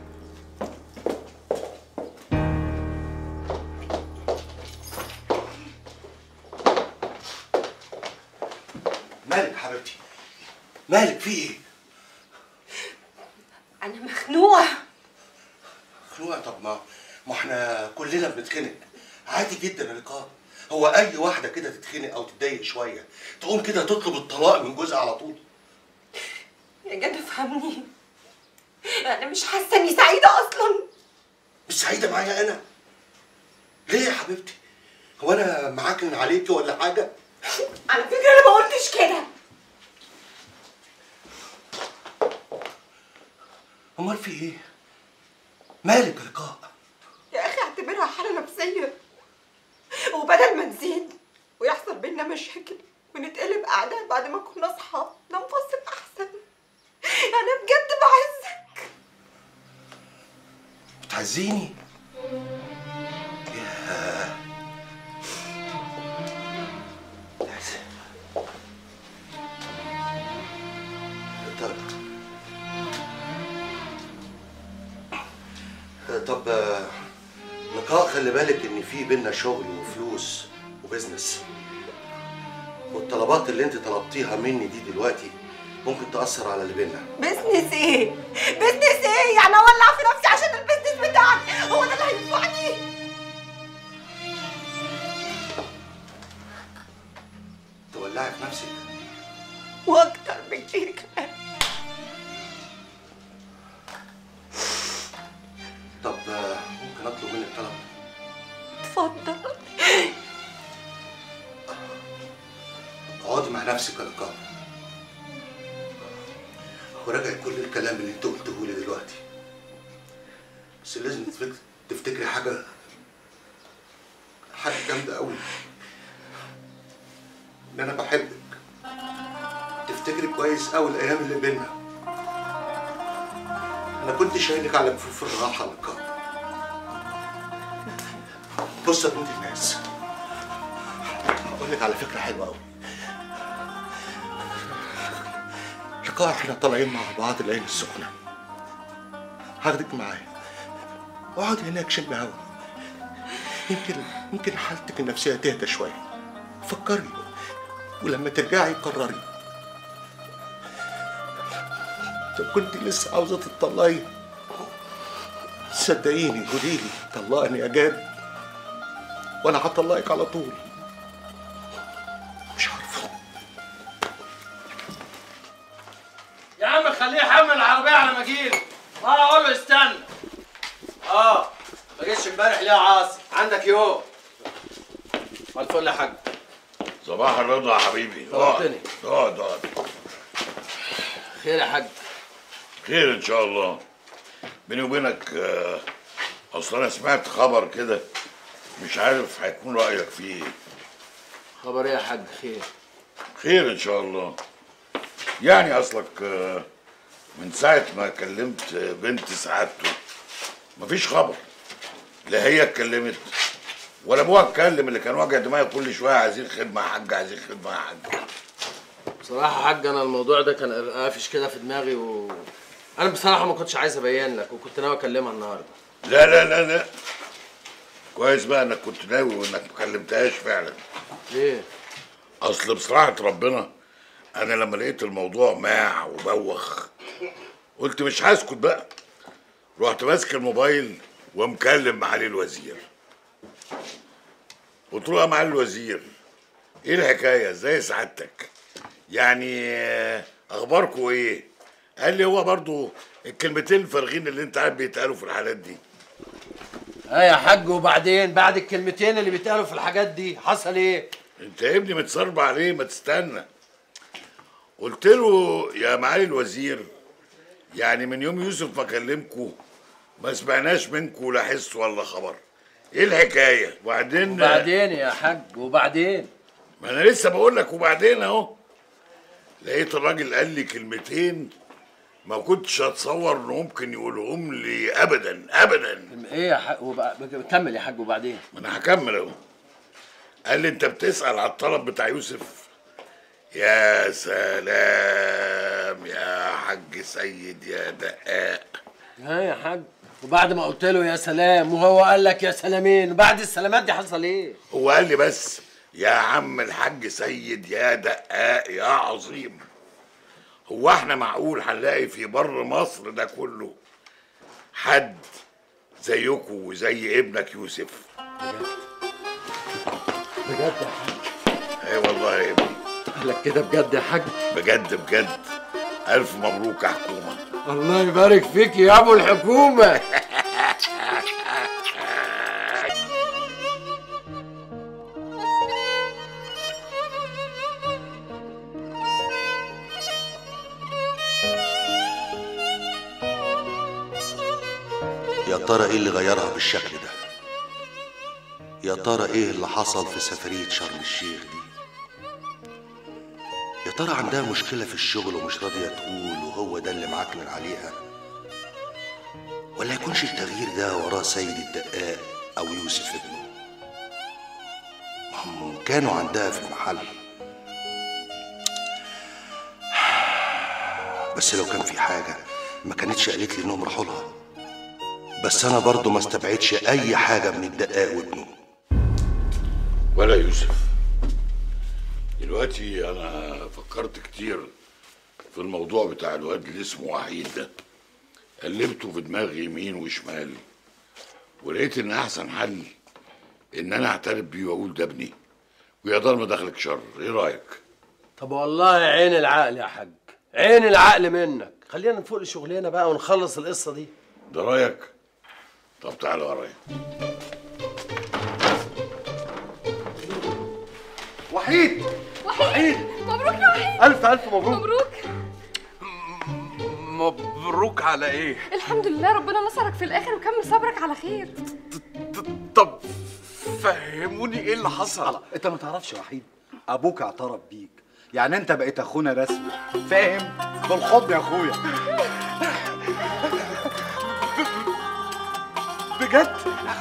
مالك يا حبيبتي مالك في ايه أنا مخنوقة خنوقه طب ما ما احنا كلنا بنتخنق عادي جدا يا لقاء هو اي واحده كده تتخنق او تتضايق شويه تقوم كده تطلب الطلاق من جوزها على طول يا جد افهمني انا مش حاسه اني سعيده اصلا مش سعيده معايا انا ليه يا حبيبتي هو انا معاكن عليكي ولا حاجه على فكره انا ما قلتش كده امال في ايه مالك يا لقاء يا اخي اعتبرها حاله نفسيه وبدل ما نزيد ويحصل بينا مشاكل ونتقلب اعداء بعد ما كنا اصحاب ننفصل احسن انا بجد بعزك بتعزيني يا طب طب آه، لقاء خلي بالك ان في بينا شغل وفلوس وبزنس والطلبات اللي انت طلبتيها مني دي دلوقتي ممكن تأثر على اللي بينا بزنس ايه بزنس ايه يعني اولع في نفسي عشان البزنس بتاعي هو ده اللي هينفعني تولعي في نفسك واكتر بكتير كمان طب آه، ممكن اطلب منك طلب اتفضل اقعدي مع نفسك يا لقاء وراجعي كل الكلام اللي انت قلته لي دلوقتي بس لازم تفك- تفتكري حاجه حاجه جامده قوي ان انا بحبك تفتكري كويس قوي الايام اللي بينا انا كنت شايلك على كفوف الراحه يا لقاء بص يا بنت الناس هقول لك على فكره حلوه قوي لقاء احنا طالعين مع بعض العين السخنه هاخدك معايا واقعد هناك شم هوا يمكن يمكن حالتك النفسيه تهدى شويه فكري ولما ترجعي قرري لو كنت لسه عاوزه تطلقي صدقيني قولي لي طلقني يا جاد وانا هطلقك على طول يا عم خليه يحمل العربية على ما اجيلك اه اقول له استنى اه ما جيتش امبارح ليه يا عاصي عندك يوم الفل يا حاج صباح الرضا يا حبيبي طلبتني. اقعد اقعد خير يا حاج خير ان شاء الله بيني وبينك آه، اصل انا سمعت خبر كده مش عارف هيكون رايك فيه ايه خبر ايه يا حاج خير خير ان شاء الله يعني اصلك آه، من ساعه ما كلمت بنت سعادته مفيش خبر لا هي اتكلمت ولا ابوها اتكلم اللي كان واجع دماغي كل شويه عايزين خدمه يا حاج عايزين خدمه يا حاج بصراحة يا حاج أنا الموضوع ده كان قافش كده في دماغي و أنا بصراحة ما كنتش عايز أبين لك وكنت ناوي أكلمها النهاردة لا لا لا لا كويس بقى انك كنت ناوي وانك ما كلمتهاش فعلا ليه؟ اصل بصراحه ربنا انا لما لقيت الموضوع ماع وبوخ قلت مش هسكت بقى رحت ماسك الموبايل ومكلم معالي الوزير قلت له يا معالي الوزير ايه الحكايه ازاي سعادتك يعني آه، اخباركم ايه قال لي هو برضو الكلمتين الفارغين اللي انت عارف بيتقالوا في الحالات دي اه يا حاج وبعدين بعد الكلمتين اللي بيتقالوا في الحاجات دي حصل ايه؟ انت يا ابني متصرب عليه ما تستنى قلت له يا معالي الوزير يعني من يوم يوسف ما كلمكوا ما سمعناش منكوا لا حس ولا خبر ايه الحكايه وبعدين وبعدين يا حاج وبعدين ما انا لسه بقول لك وبعدين اهو لقيت الراجل قال لي كلمتين ما كنتش اتصور انه ممكن يقولهم لي ابدا ابدا ايه يا حاج وبع... كمل يا حاج وبعدين ما انا هكمل اهو قال لي انت بتسال على الطلب بتاع يوسف يا سلام يا حاج سيد يا دقاق ها يا حاج وبعد ما قلت له يا سلام وهو قال لك يا سلامين وبعد السلامات دي حصل ايه؟ هو قال لي بس يا عم الحاج سيد يا دقاق يا عظيم هو احنا معقول هنلاقي في بر مصر ده كله حد زيكم وزي ابنك يوسف بجد يا حاج اي والله يا ابني قال لك كده بجد يا حاج بجد بجد الف مبروك يا حكومه الله يبارك فيك يا ابو الحكومه يا ترى ايه اللي غيرها بالشكل ده يا ترى ايه اللي حصل في سفرية شرم الشيخ دي يا ترى عندها مشكلة في الشغل ومش راضية تقول وهو ده اللي معكنن عليها ولا يكونش التغيير ده وراه سيد الدقاق أو يوسف ابنه ما هم كانوا عندها في المحل بس لو كان في حاجة ما كانتش قالت لي إنهم راحوا لها بس أنا برضو ما استبعدش أي حاجة من الدقاق وابنه ولا يوسف دلوقتي انا فكرت كتير في الموضوع بتاع الواد اللي اسمه وحيد ده قلبته في دماغي يمين وشمال ولقيت ان احسن حل ان انا اعترف بيه واقول ده ابني ويا دار ما دخلك شر ايه رايك طب والله عين العقل يا حاج عين العقل منك خلينا نفوق لشغلنا بقى ونخلص القصه دي ده رايك طب تعالى ورايا وحيد وحيد مبروك يا وحيد الف الف مبروك مبروك مبروك على ايه الحمد لله ربنا نصرك في الاخر وكمل صبرك على خير طب فهموني ايه اللي حصل انت ما تعرفش يا وحيد ابوك اعترف بيك يعني انت بقيت اخونا رسمي فاهم بالحضن يا اخويا بجد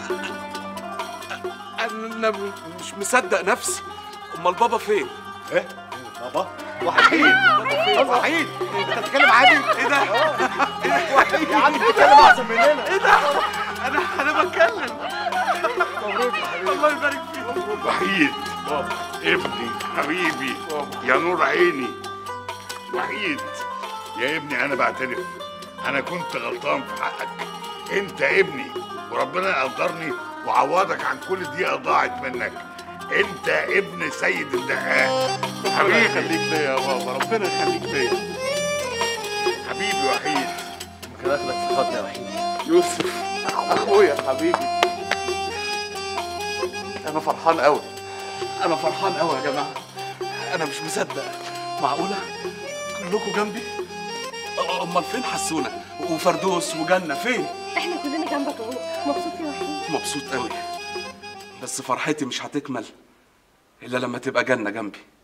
انا مش مصدق نفسي امال بابا فين ايه بابا وحيد وحيد انت بتتكلم عادي ايه ده وحيد يا عم بتتكلم احسن مننا ايه ده انا انا بتكلم الله يبارك فيك وحيد ابني حبيبي يا نور عيني وحيد يا ابني انا بعترف انا كنت غلطان في حقك انت ابني وربنا يقدرني وعوضك عن كل دقيقه ضاعت منك انت ابن سيد الدقاق ربنا يخليك ليا يا بابا ربنا يخليك ليا حبيبي وحيد ممكن اخدك في الحضن يا وحيد يوسف اخويا حبيبي انا فرحان قوي انا فرحان قوي يا جماعه انا مش مصدق معقوله كلكم جنبي أ- امال فين حسونه وفردوس وجنه فين احنا كلنا جنبك اهو مبسوط يا وحيد مبسوط قوي بس فرحتي مش هتكمل الا لما تبقى جنه جنبي